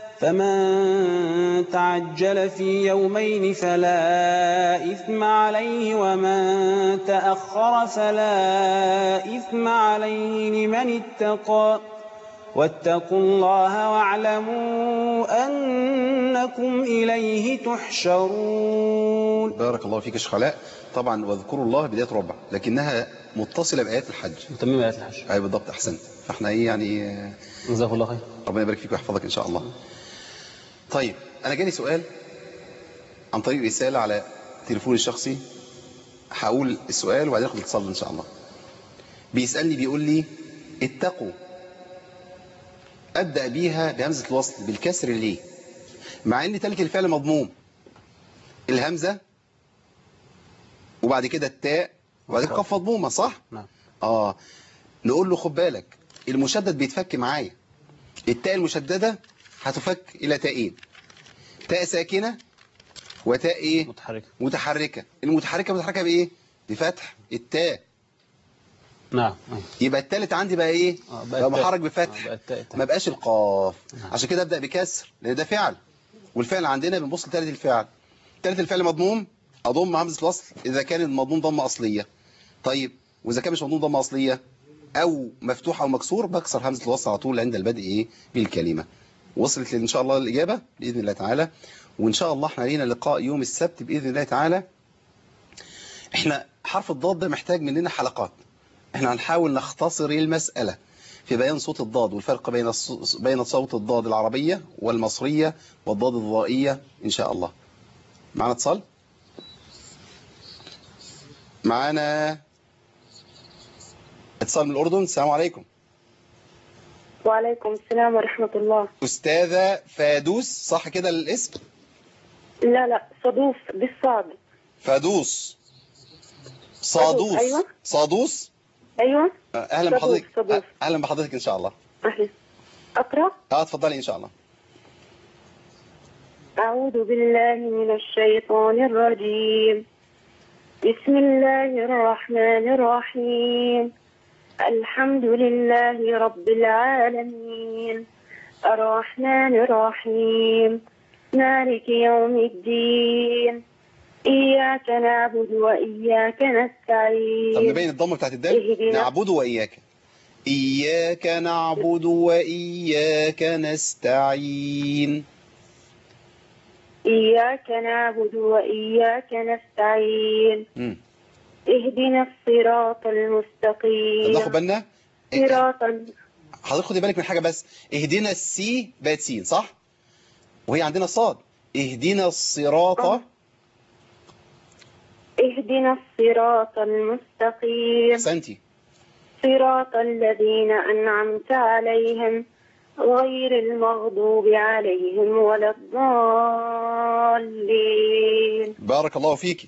فمن تعجل في يومين فلا إثم عليه ومن تأخر فلا إثم عليه لمن اتقى واتقوا الله واعلموا أنكم إليه تحشرون بارك الله فيك يا شيخ علاء طبعا واذكروا الله بداية ربع لكنها متصلة بآيات الحج تمام آيات الحج أي بالضبط أحسنت فاحنا إيه يعني آه، جزاكم الله خير ربنا يبارك فيك ويحفظك إن شاء الله طيب أنا جاني سؤال عن طريق رسالة على تليفوني الشخصي هقول السؤال وبعدين ناخد الاتصال إن شاء الله بيسألني بيقول لي اتقوا أبدأ بيها بهمزة الوصل بالكسر ليه مع ان تالت الفعل مضموم الهمزة وبعد كده التاء وبعد كده قاف مضمومة صح نعم اه نقول له خد بالك المشدد بيتفك معايا التاء المشددة هتفك إلى تاءين تاء ساكنة وتاء إيه متحركة متحركة المتحركة متحركة بإيه بفتح التاء نعم أيوة. يبقى التالت عندي بقى إيه آه، بقى بقى التاء. محرك آه، بفتح بقى التاء ما بقاش القاف نعم. عشان كده ابدا بكسر لان ده فعل والفعل عندنا بنبص لثالث الفعل ثالث الفعل مضموم اضم همزه الوصل اذا كان المضموم ضمه اصليه طيب واذا كان مش مضموم ضمه اصليه او مفتوح او مكسور بكسر همزه الوصل على طول عند البدء ايه بالكلمه وصلت ان شاء الله الاجابه باذن الله تعالى وان شاء الله احنا لينا لقاء يوم السبت باذن الله تعالى احنا حرف الضاد ده محتاج مننا حلقات احنا هنحاول نختصر المسألة في بيان صوت الضاد والفرق بين الص- بين صوت الضاد العربية والمصرية والضاد الضائية إن شاء الله معنا اتصال معنا اتصال من الأردن السلام عليكم وعليكم السلام ورحمة الله أستاذة فادوس صح كده الاسم لا لا صدوف بالصاد فادوس صادوس أيوة. صادوس أيوة أهلا صدوق، بحضرتك صدوق. أهلا بحضرتك إن شاء الله أهلا أقرأ اه اتفضلي إن شاء الله أعوذ بالله من الشيطان الرجيم بسم الله الرحمن الرحيم الحمد لله رب العالمين الرحمن الرحيم مالك يوم الدين إياك نعبد وإياك طب نستعين نبين الضمه بتاعت الدال اهدنا. نعبد وإياك إياك نعبد وإياك نستعين إياك نعبد وإياك نستعين مم. اهدنا الصراط طب ناخد المستقيم بالنا صراطا حضرتك خدي بالك من حاجة بس اهدنا السي بقت سين صح وهي عندنا صاد اهدنا الصراط آه. اهدنا الصراط المستقيم احسنتي صراط الذين أنعمت عليهم غير المغضوب عليهم ولا الضالين بارك الله فيكي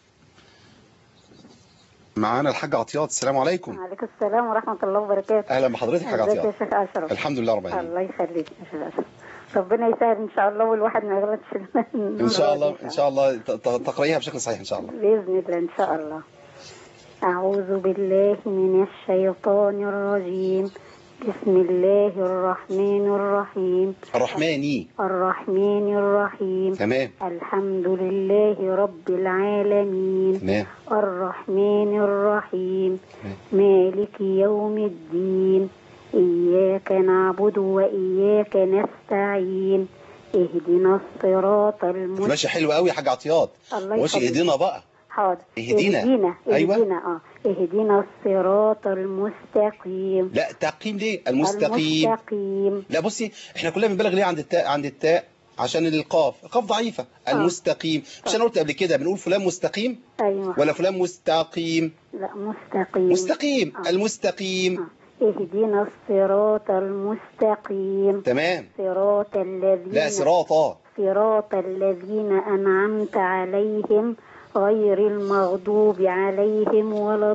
معانا الحاج عطيات السلام عليكم وعليكم السلام ورحمة الله وبركاته اهلا بحضرتك حاج ازيك يا عطيات شيخ أشرف الحمد لله رب العالمين الله يخليك يا شيخ أشرف ربنا يسهل إن شاء الله والواحد ما يغلطش ان شاء الله ان شاء الله ت- ت- تقرأيها بشكل صحيح ان شاء الله بإذن الله إن شاء الله أعوذ بالله من الشيطان الرجيم بسم الله الرحمن الرحيم الرحماني الرحمن الرحيم تمام الحمد لله رب العالمين تمام الرحمن الرحيم تمام. مالك يوم الدين إياك نعبد وإياك نستعين اهدنا الصراط المستقيم ماشي حلو قوي يا حاج عطيات الله ماشي يخليك. اهدنا بقى حاضر اهدينا. اهدينا أيوة. اهدينا اه اهدنا الصراط المستقيم لا تقييم ليه المستقيم المستقيم لا بصي احنا كلنا بنبالغ ليه عند التاء عند التاء عشان القاف القاف ضعيفة المستقيم مش انا قلت قبل كده بنقول فلان مستقيم ايوه ولا فلان مستقيم لا مستقيم مستقيم آه. المستقيم اهدنا الصراط المستقيم تمام صراط الذين لا صراطا صراط الذين أنعمت عليهم غير المغضوب عليهم ولا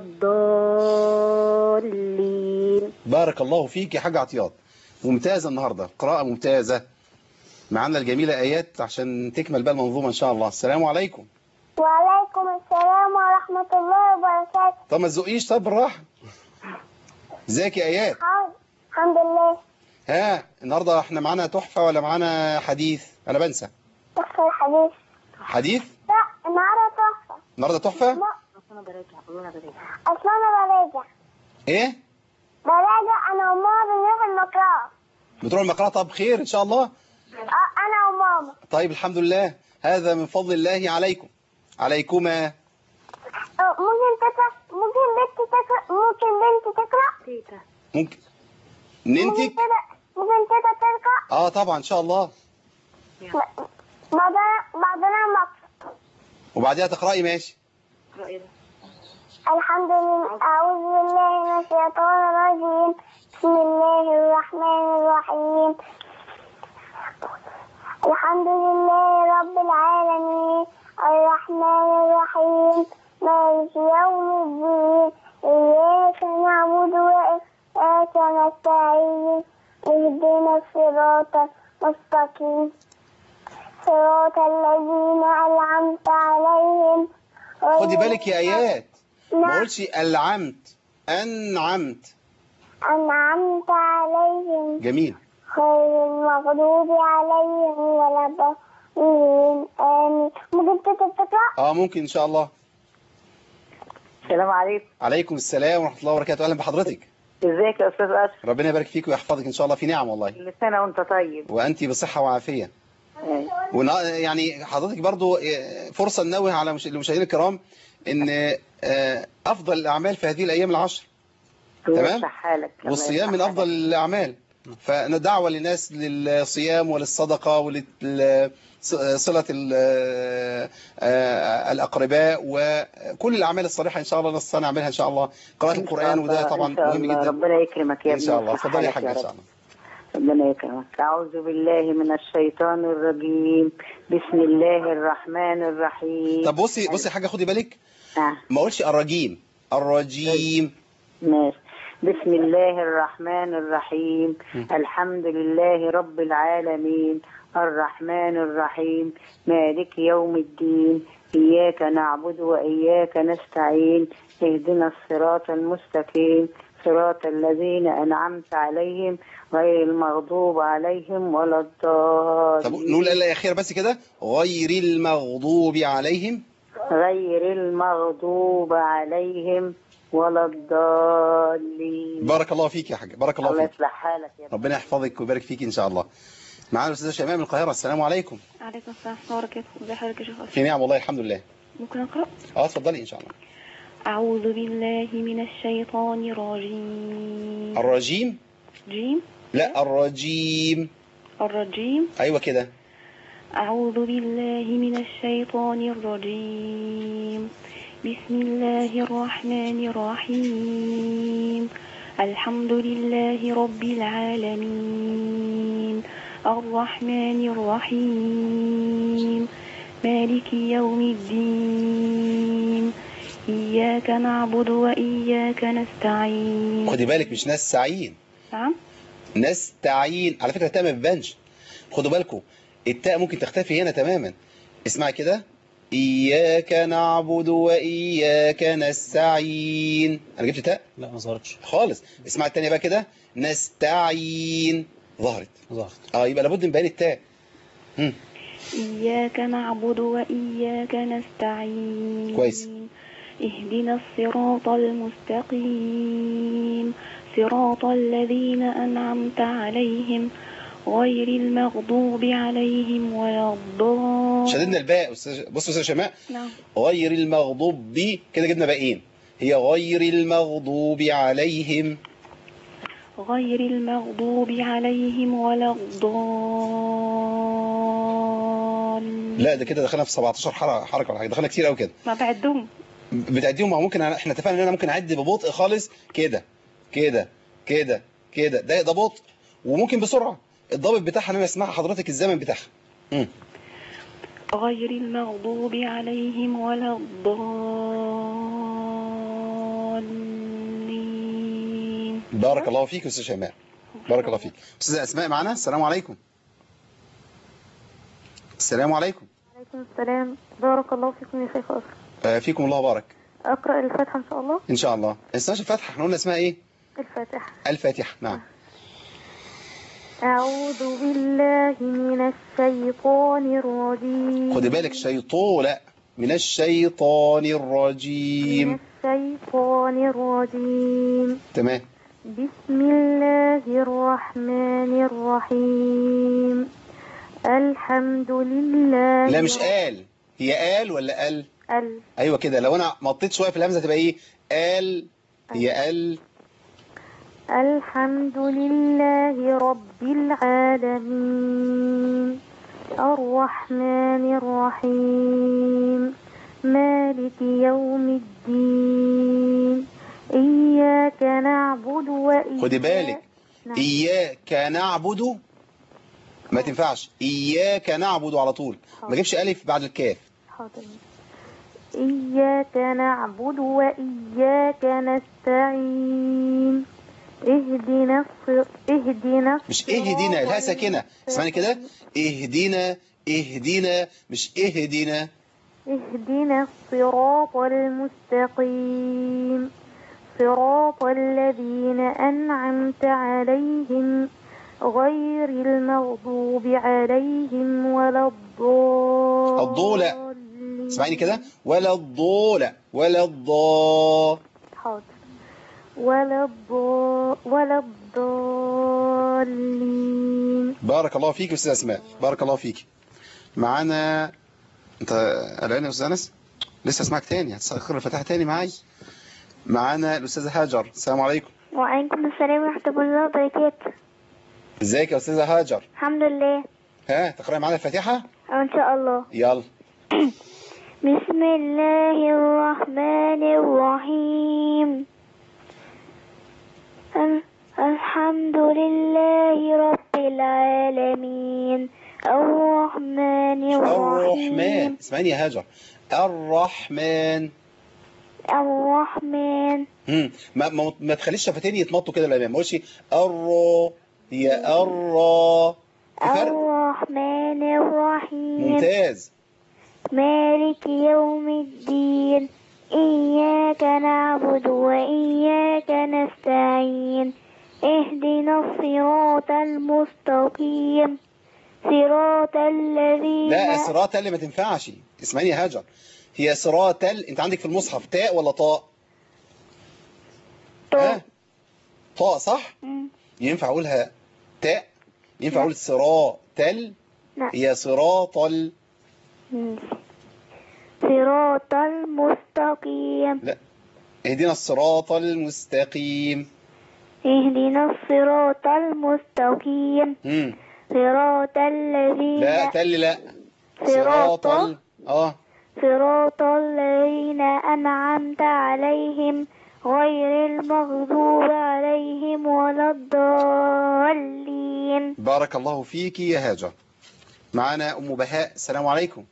الضالين بارك الله فيك يا حاج عطيات ممتازة النهاردة قراءة ممتازة معانا الجميلة آيات عشان تكمل بقى المنظومة إن شاء الله السلام عليكم وعليكم السلام ورحمة الله وبركاته طب ما تزقيش طب بالراحة ازيك يا آيات حاضر. الحمد لله ها النهاردة احنا معانا تحفة ولا معانا حديث أنا بنسى تحفة الحديث حديث لا النهاردة تحفة النهاردة تحفة لا أصلا براجع والله براجع أصلا أنا براجع ايه براجع أنا وماما بنروح المقرأة بتروح المقرأة طب خير إن شاء الله أه أنا وماما طيب الحمد لله هذا من فضل الله عليكم عليكما أه، ممكن تقرأ ممكن بنت تقرأ ممكن بنت تقرأ تيتا ممكن ممكن ننتج تقرأ ممكن تقرأ تقرأ اه طبعا ان شاء الله بعدها بعدها مقرأ وبعدها تقرأي ماشي الحمد لله أعوذ بالله من الشيطان الرجيم بسم الله الرحمن الرحيم الحمد لله رب العالمين الرحمن الرحيم مالك يوم الدين إياك نعبد وإياك نستعين اهدنا الصراط المستقيم صراط الذين أنعمت عليهم خدي بالك يا ايات ما نعم. قولش العمت انعمت أنعمت عليهم جميل غير المغضوب عليهم ولا الضالين آمين ممكن تقرأ اه ممكن ان شاء الله السلام عليكم عليكم السلام ورحمة الله وبركاته اهلا بحضرتك ازيك يا استاذ اشرف ربنا يبارك فيك ويحفظك ان شاء الله في نعم والله كل سنه وانت طيب وانت بصحة وعافية أيوة. ونا- يعني حضرتك برضو آه، فرصة ننوه على مش- المشاهدين الكرام ان آه، افضل الاعمال في هذه الايام العشر الله تمام. يصلح حالك الله والصيام من يصلح افضل الاعمال فندعوة للناس للصيام وللصدقة ولصلة الأقرباء وكل الأعمال الصالحة إن شاء الله نستطيع نعملها إن شاء الله قراءة إن شاء القرآن وده الله- طبعا إن شاء مهم الله. جدا ربنا يكرمك يا إن ابني شاء الله ويصلح اتفضلي يا حالك حاجة إن رب. شاء الله ربنا يكرمك أعوذ بالله من الشيطان الرجيم بسم الله الرحمن الرحيم طب بصي بصي حاجة خدي بالك آه. ما أقولش الرجيم الرجيم ماشي بسم الله الرحمن الرحيم الحمد لله رب العالمين الرحمن الرحيم مالك يوم الدين إياك نعبد وإياك نستعين اهدنا الصراط المستقيم صراط الذين أنعمت عليهم غير المغضوب عليهم ولا طب الضالين نقول الآية الأخيرة بس كده غير المغضوب عليهم غير المغضوب عليهم ولا الضالين بارك الله فيك يا حاج بارك الله الله فيك يصلح حالك يا رب. ربنا يحفظك ويبارك فيك إن شاء الله معانا الأستاذة شيماء من القاهرة السلام عليكم عليكم السلام ورحمة الله وبركاته ازي حضرتك يا شيخ أشرف في نعم والله الحمد لله ممكن أقرأ اه اتفضلي إن شاء الله أعوذ بالله من الشيطان الرجيم الرجيم جيم لا الرجيم الرجيم أيوة كده أعوذ بالله من الشيطان الرجيم بسم الله الرحمن الرحيم الحمد لله رب العالمين الرحمن الرحيم مالك يوم الدين إياك نعبد وإياك نستعين خدي بالك مش نستعين نعم نستعين على فكرة التاء ما بتبانش خدوا بالكم التاء ممكن تختفي هنا تماما اسمعي كده إياك نعبد وإياك نستعين أنا جبت تاء لا ما ظهرتش خالص اسمع التانية بقى كده نستعين ظهرت ظهرت اه يبقى لابد من بيان التاء مم. إياك نعبد وإياك نستعين كويس. اهدنا الصراط المستقيم صراط الذين أنعمت عليهم غير المغضوب عليهم ولا الضالين شددنا الباء أستاذ- بص يا أستاذ شماء نعم غير المغضوب ب كده جبنا باقيين هي غير المغضوب عليهم غير المغضوب عليهم ولا الضالين لا ده كده دخلنا في 17 حركة حركة ولا حاجة دخلنا كتير قوي كده ما بعدهم بتأديهم ما هو ممكن أنا- احنا اتفقنا ان انا ممكن اعدي ببطء خالص كده كده كده كده ده ده بطء وممكن بسرعة الضابط بتاعها ان انا اسمعها حضرتك الزمن بتاعها مم. غير المغضوب عليهم ولا الضالين بارك الله فيك يا استاذ شيماء بارك الله فيك استاذه اسماء معانا السلام عليكم السلام عليكم عليكم السلام بارك الله فيكم يا شيخ أسرى آه، فيكم الله بارك أقرأ الفاتحة إن شاء الله ان شاء الله اسمها الفاتحه احنا قلنا اسمها ايه الفاتحة الفاتحه نعم أعوذ بالله من الشيطان الرجيم خدي بالك شيطان لا من الشيطان من الرجيم الشيطان الرجيم تمام بسم الله الرحمن الرحيم الحمد لله لا مش قال هي قال ولا قال ال ايوه كده لو انا مطيت شويه في الهمزه تبقى ايه قال هي قال الحمد لله رب العالمين الرحمن الرحيم مالك يوم الدين إياك نعبد وإياك خدي بالك نعم. إياك نعبد ما تنفعش إياك نعبد على طول ما جيبش ألف بعد الكاف حاضر إياك نعبد وإياك نستعين اهدنا الصر... اهدنا مش اهدنا الهاء ساكنة اسمعني كده اهدنا اهدنا مش اهدنا اهدنا الصراط المستقيم صراط الذين أنعمت عليهم غير المغضوب عليهم ولا الضالين الضولة اسمعيني كده ولا الضولة ولا الضا حاضر ولا الضا ولا الضالين بارك الله فيك يا أستاذ أسماء بارك الله فيك معانا أنت قلقان يا أستاذ أنس لسه اسمعك تاني هتسخر الفتاحة تاني معايا معانا الأستاذة هاجر السلام عليكم وعليكم السلام ورحمة الله وبركاته ازيك يا أستاذة هاجر الحمد لله ها تقرأي معانا الفاتحة إن شاء الله يلا بسم الله الرحمن الرحيم ال- الحمد لله رب العالمين الرحمن الرحيم الرحمن اسمعيني يا هاجر الرحمن الرحمن مم. ما, ما, ما تخليش شفتين يتمطوا كده الامام ما قولش الرو هي الرا في فرق الرحمن الرحيم ممتاز مالك يوم الدين إياك نعبد وإياك نستعين اهدنا الصراط المستقيم صراط الذين لا صراط اللي ما تنفعش اسمعيني يا هاجر هي صراط ال... انت عندك في المصحف تاء ولا طاء ها طاء صح مم. ينفع اقولها تاء ينفع اقول صراط ال لا. هي صراط ال... مم. صراط المستقيم لا اهدنا الصراط المستقيم اهدنا الصراط المستقيم مم. صراط الذين لا تل لا صراط ال... اه صراط الذين أنعمت عليهم غير المغضوب عليهم ولا الضالين بارك الله فيك يا هاجر معانا أم بهاء السلام عليكم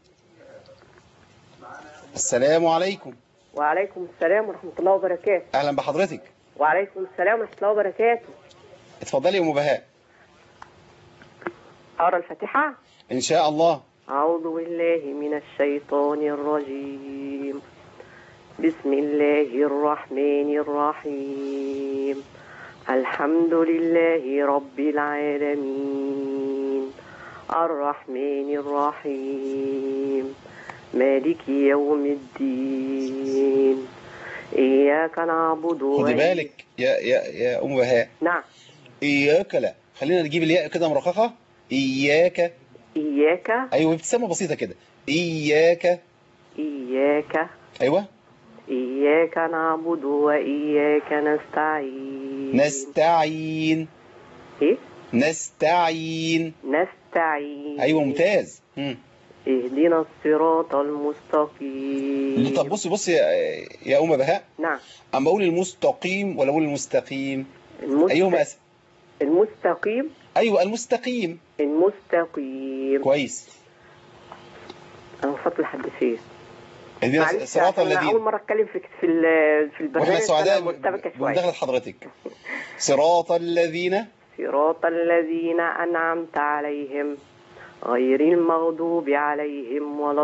السلام عليكم وعليكم السلام ورحمة الله وبركاته أهلا بحضرتك وعليكم السلام ورحمة الله وبركاته اتفضلي يا أم بهاء أقرأ الفاتحة إن شاء الله أعوذ بالله من الشيطان الرجيم بسم الله الرحمن الرحيم الحمد لله رب العالمين الرحمن الرحيم مالك يوم الدين إياك نعبد خدي وإياك بالك يا يا يا أم بهاء نعم إياك لا خلينا نجيب الياء كده مرققة إياك إياك أيوة ابتسامة بسيطة كده إياك إياك أيوة إياك نعبد وإياك نستعين نستعين إيه؟ نستعين نستعين أيوة ممتاز مم. اهدنا الصراط المستقيم طب بصي بصي يا, يا أم بهاء نعم أما بقول المستقيم ولا بقول المستقيم المست... أيهما أسهل المستقيم أيوة المستقيم المستقيم كويس أنا وصلت لحد فين اهدنا معلش الصراط عشان أنا أول الذين مرة أتكلم في في ال- في البرنامج واحنا سعداء فأنا مرتبكة شوية بمداخلة حضرتك صراط الذين صراط الذين أنعمت عليهم غير المغضوب عليهم ولا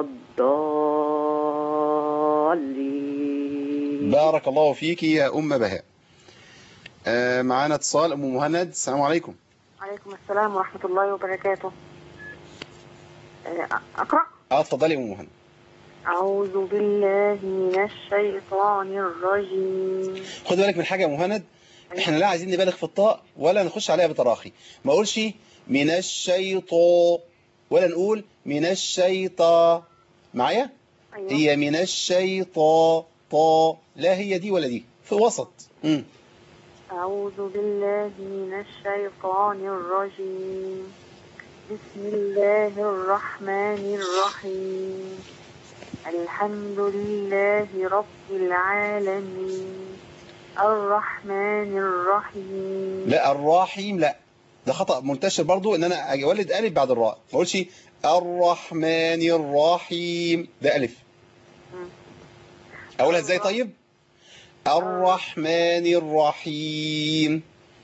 الضالين بارك الله فيك يا أم بهاء آه معانا اتصال أم مهند السلام عليكم عليكم السلام ورحمة الله وبركاته آه، أقرأ اه اتفضلي يا أم مهند أعوذ بالله من الشيطان الرجيم خد بالك من حاجة يا مهند احنا لا عايزين نبالغ في الطاء ولا نخش عليها بتراخي ما اقولش من الشيطان ولا نقول من الشيطان معايا أيوة. هي من الشيطان طا لا هي دي ولا دي في وسط مم. أعوذ بالله من الشيطان الرجيم بسم الله الرحمن الرحيم الحمد لله رب العالمين الرحمن الرحيم لا الرحيم لا ده خطأ منتشر برضو ان انا اولد الف بعد الراء ما اقولش الرحمن الرحيم ده الف اقولها ازاي طيب الرحمن الرحيم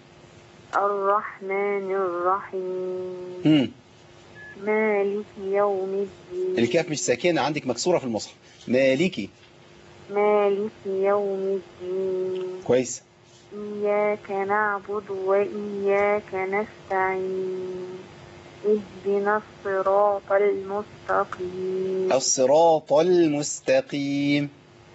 الرحمن الرحيم مم. مالك يوم الدين الكاف مش ساكنة عندك مكسورة في المصحف مالكي مالك يوم الدين كويس إياك نعبد وإياك نستعين اهدنا الصراط المستقيم الصراط المستقيم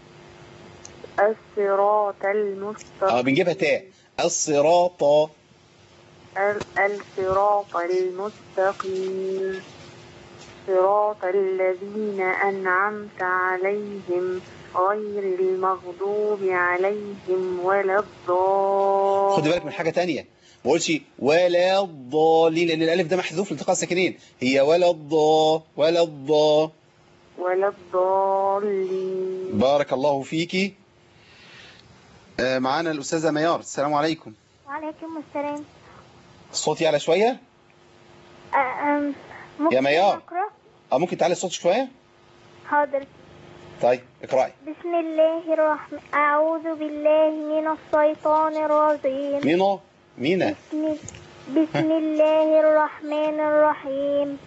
الصراط اه المستقيم بنجيبها تاء الصراط ال- الصراط المستقيم صراط الذين أنعمت عليهم غير المغضوب عليهم ولا الضالين خد بالك من حاجة تانية ما اقولش ولا الضالين لان الالف ده محذوف لالتقاء الساكنين هي ولا الضا ولا الضا ولا الضالين بارك الله فيكي آه، معانا الأستاذة ميار السلام عليكم وعليكم السلام الصوت يعلى شوية أ- أم، ممكن يا ميار. أقرأ؟ أو ممكن تعلي الصوت شوية حاضر طيب اقرأي بسم الله الرحمن أعوذ بالله من الشيطان الرجيم مينا مينا بسم, بسم الله الرحمن الرحيم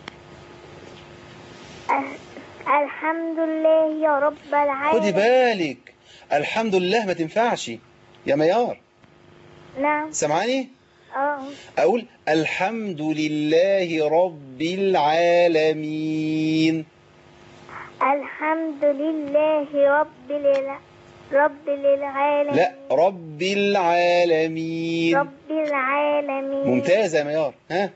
أه- الحمد لله يا رب خدي العالمين بالك الحمد لله ما تنفعش يا ميار نعم سمعاني اه أقول الحمد لله رب العالمين الحمد لله رب للع... رب للعالمين لا رب العالمين رب العالمين ممتازة يا ميار ها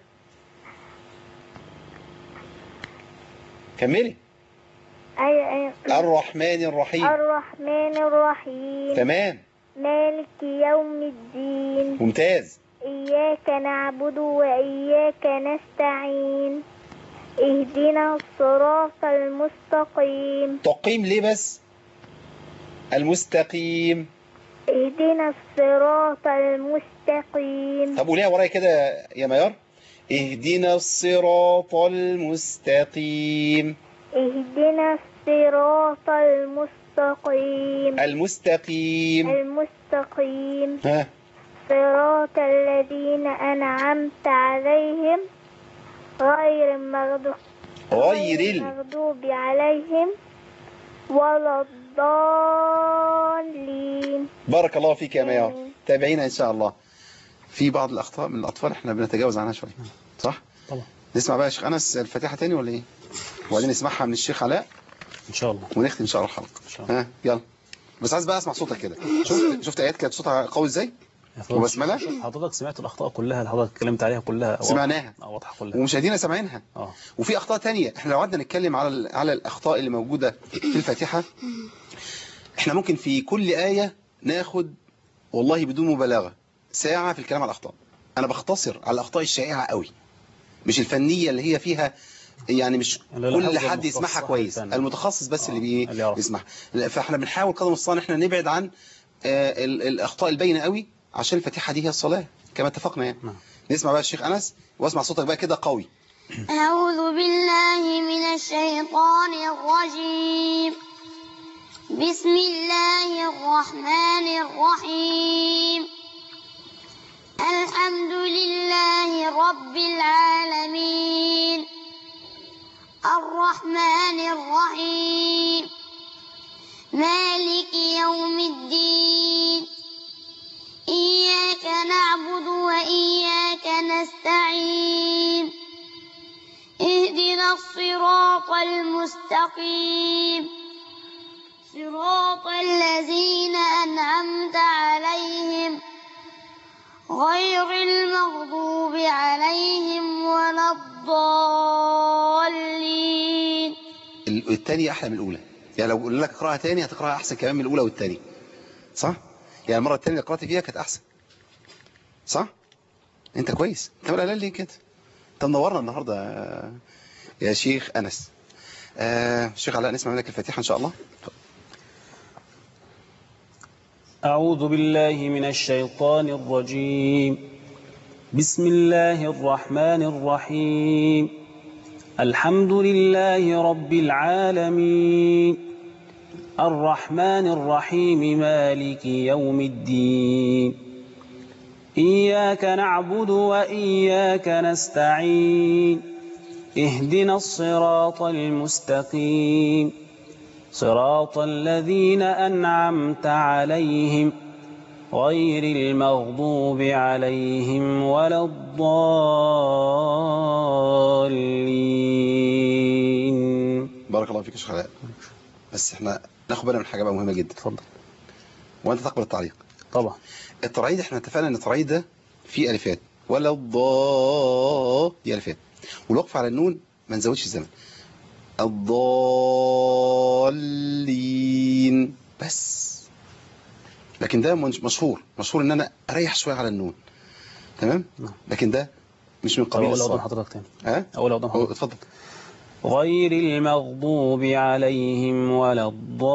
كملي أيوة أيوة. الرحمن الرحيم الرحمن الرحيم تمام مالك يوم الدين ممتاز إياك نعبد وإياك نستعين اهدنا الصراط المستقيم تقيم ليه بس المستقيم اهدنا الصراط المستقيم طب قوليها ورايا كده يا ميار اهدنا الصراط المستقيم اهدنا الصراط المستقيم المستقيم المستقيم ها صراط الذين أنعمت عليهم غير المغضوب غير ال المغضوب عليهم ولا الضالين بارك الله فيك يا ميار تابعينا ان شاء الله في بعض الاخطاء من الاطفال احنا بنتجاوز عنها شويه صح طبعا نسمع بقى يا شيخ انس الفاتحه تاني ولا ايه وبعدين نسمعها من الشيخ علاء ان شاء الله ونختم ان شاء الله الحلقه ها يلا بس عايز بقى اسمع صوتك كده شفت شفت ايات كانت صوتها قوي ازاي وبسملة حضرتك سمعت الاخطاء كلها اللي حضرتك اتكلمت عليها كلها واضحة. سمعناها آه، واضحه كلها ومشاهدينا سامعينها اه وفي اخطاء تانية احنا لو قعدنا نتكلم على ال- على الاخطاء اللي موجوده في الفاتحه احنا ممكن في كل ايه ناخد والله بدون مبالغه ساعه في الكلام على الاخطاء انا بختصر على الاخطاء الشائعه قوي مش الفنيه اللي هي فيها يعني مش لا، لا، كل حفظ حد المختص يسمعها صح كويس الفن. المتخصص بس اللي بي اللي يعرف. يسمعها لا، فاحنا بنحاول قدر المستطاع ان احنا نبعد عن آه، ال- الاخطاء الباينه قوي عشان الفاتحه دي هي الصلاه كما اتفقنا يعني نعم. نسمع بقى الشيخ انس واسمع صوتك بقى كده قوي أعوذ بالله من الشيطان الرجيم بسم الله الرحمن الرحيم الحمد لله رب العالمين الرحمن الرحيم مالك يوم الدين إياك نعبد وإياك نستعين اهدنا الصراط المستقيم صراط الذين أنعمت عليهم غير المغضوب عليهم ولا الضالين ال- التانية أحلى من الأولى يعني لو قلنا لك اقراها تاني هتقراها أحسن كمان من الأولى والتانية صح؟ يعني المرة التانية اللي قرأت فيها كانت أحسن صح؟ أنت كويس أنت ولا ليه كده؟ أنت منورنا النهاردة يا- يا شيخ أنس آه شيخ علاء نسمع منك الفاتحة إن شاء الله أعوذ بالله من الشيطان الرجيم بسم الله الرحمن الرحيم الحمد لله رب العالمين الرحمن الرحيم مالك يوم الدين إياك نعبد وإياك نستعين اهدنا الصراط المستقيم صراط الذين أنعمت عليهم غير المغضوب عليهم ولا الضالين بارك الله فيك يا شيخ علاء بس احنا ناخد بالنا من حاجة بقى مهمة جدا اتفضل وأنت تقبل التعليق طبعا الترعيد احنا اتفقنا ان الترعيد ده فيه الفات ولا الضاء دي الفات والوقف على النون ما نزودش الزمن الضالين بس لكن ده منش- مشهور مشهور ان انا اريح شويه على النون تمام نعم. لكن ده مش من قبيل أول أوضح الصوت حضرتك تاني ها أول أوضح أو- حضرتك اتفضل غير المغضوب عليهم ولا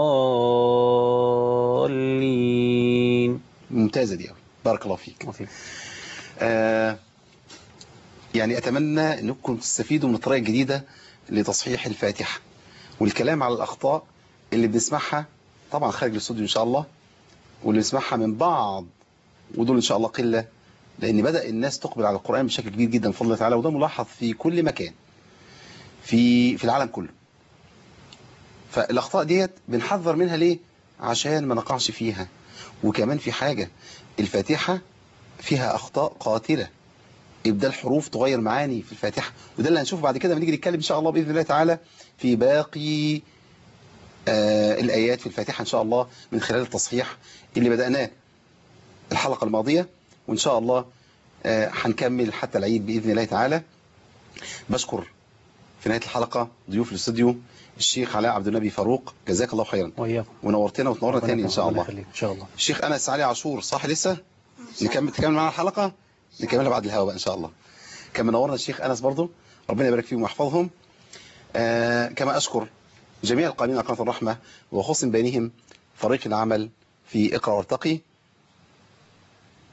الضالين ممتازه دي قوي بارك الله فيك وفي آه يعني أتمنى أنكم تستفيدوا من الطريقة الجديدة لتصحيح الفاتحة والكلام على الأخطاء اللي بنسمعها طبعا خارج الاستوديو إن شاء الله واللي بنسمعها من بعض ودول إن شاء الله قلة لأن بدأ الناس تقبل على القرآن بشكل كبير جدا بفضل الله تعالى وده ملاحظ في كل مكان في في العالم كله فالأخطاء ديت بنحذر منها ليه؟ عشان ما نقعش فيها وكمان في حاجة الفاتحة فيها أخطاء قاتلة إبدال حروف تغير معاني في الفاتحة وده اللي هنشوفه بعد كده لما نيجي نتكلم إن شاء الله بإذن الله تعالى في باقي آه الآيات في الفاتحة إن شاء الله من خلال التصحيح اللي بدأناه الحلقة الماضية وإن شاء الله آه هنكمل حتى العيد بإذن الله تعالى بشكر في نهاية الحلقة ضيوف الاستوديو الشيخ علاء عبد النبي فاروق جزاك الله خيرا وإياكم ونورتنا وتنورنا ربنا تاني إن شاء ربنا الله يخليك. إن شاء الله الشيخ أنس علي عاشور صح لسه نكمل تكمل معنا الحلقة نكملها بعد الهوا بقى إن شاء الله كان منورنا الشيخ أنس برضو ربنا يبارك فيهم ويحفظهم آه كما أشكر جميع القائمين على قناة الرحمة وخصم بينهم فريق العمل في اقرأ وارتقي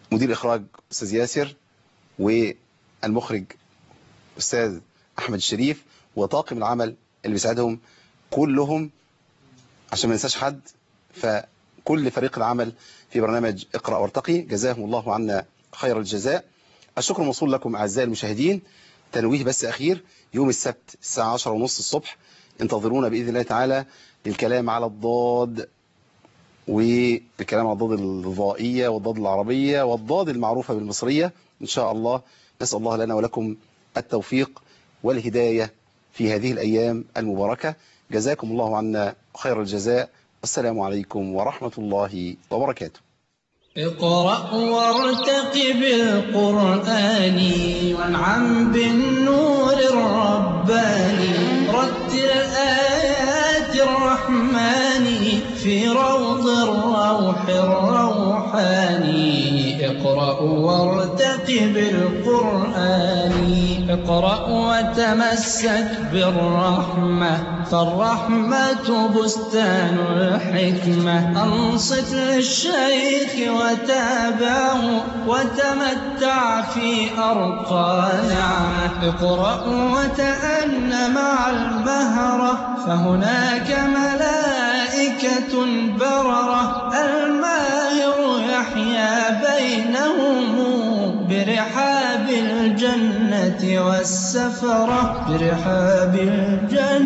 مدير إخراج أستاذ ياسر والمخرج أستاذ أحمد الشريف وطاقم العمل اللي بيساعدهم كلهم عشان ما ننساش حد فكل فريق العمل في برنامج اقرأ وارتقي جزاهم الله عنا خير الجزاء الشكر موصول لكم أعزائي المشاهدين تنويه بس أخير يوم السبت الساعة 10 ونص الصبح انتظرونا بإذن الله تعالى للكلام على الضاد والكلام على الضاد الضائية والضاد العربية والضاد المعروفة بالمصرية إن شاء الله نسأل الله لنا ولكم التوفيق والهداية في هذه الأيام المباركة جزاكم الله عنا خير الجزاء والسلام عليكم ورحمة الله وبركاته اقرأ وارتقب القرآن وانعم بالنور الرباني رتل آيات الرحمن في روض الروح الروحاني اقرأ وارتقب القرآن اقرأ وتمسك بالرحمة فالرحمة بستان الحكمة أنصت للشيخ وتابعه وتمتع في أرقى نعمة اقرأ وتأن مع المهرة فهناك ملائكة بررة الماهر يحيا بينهم برحاب الجنة والسفرة برحاب الجنة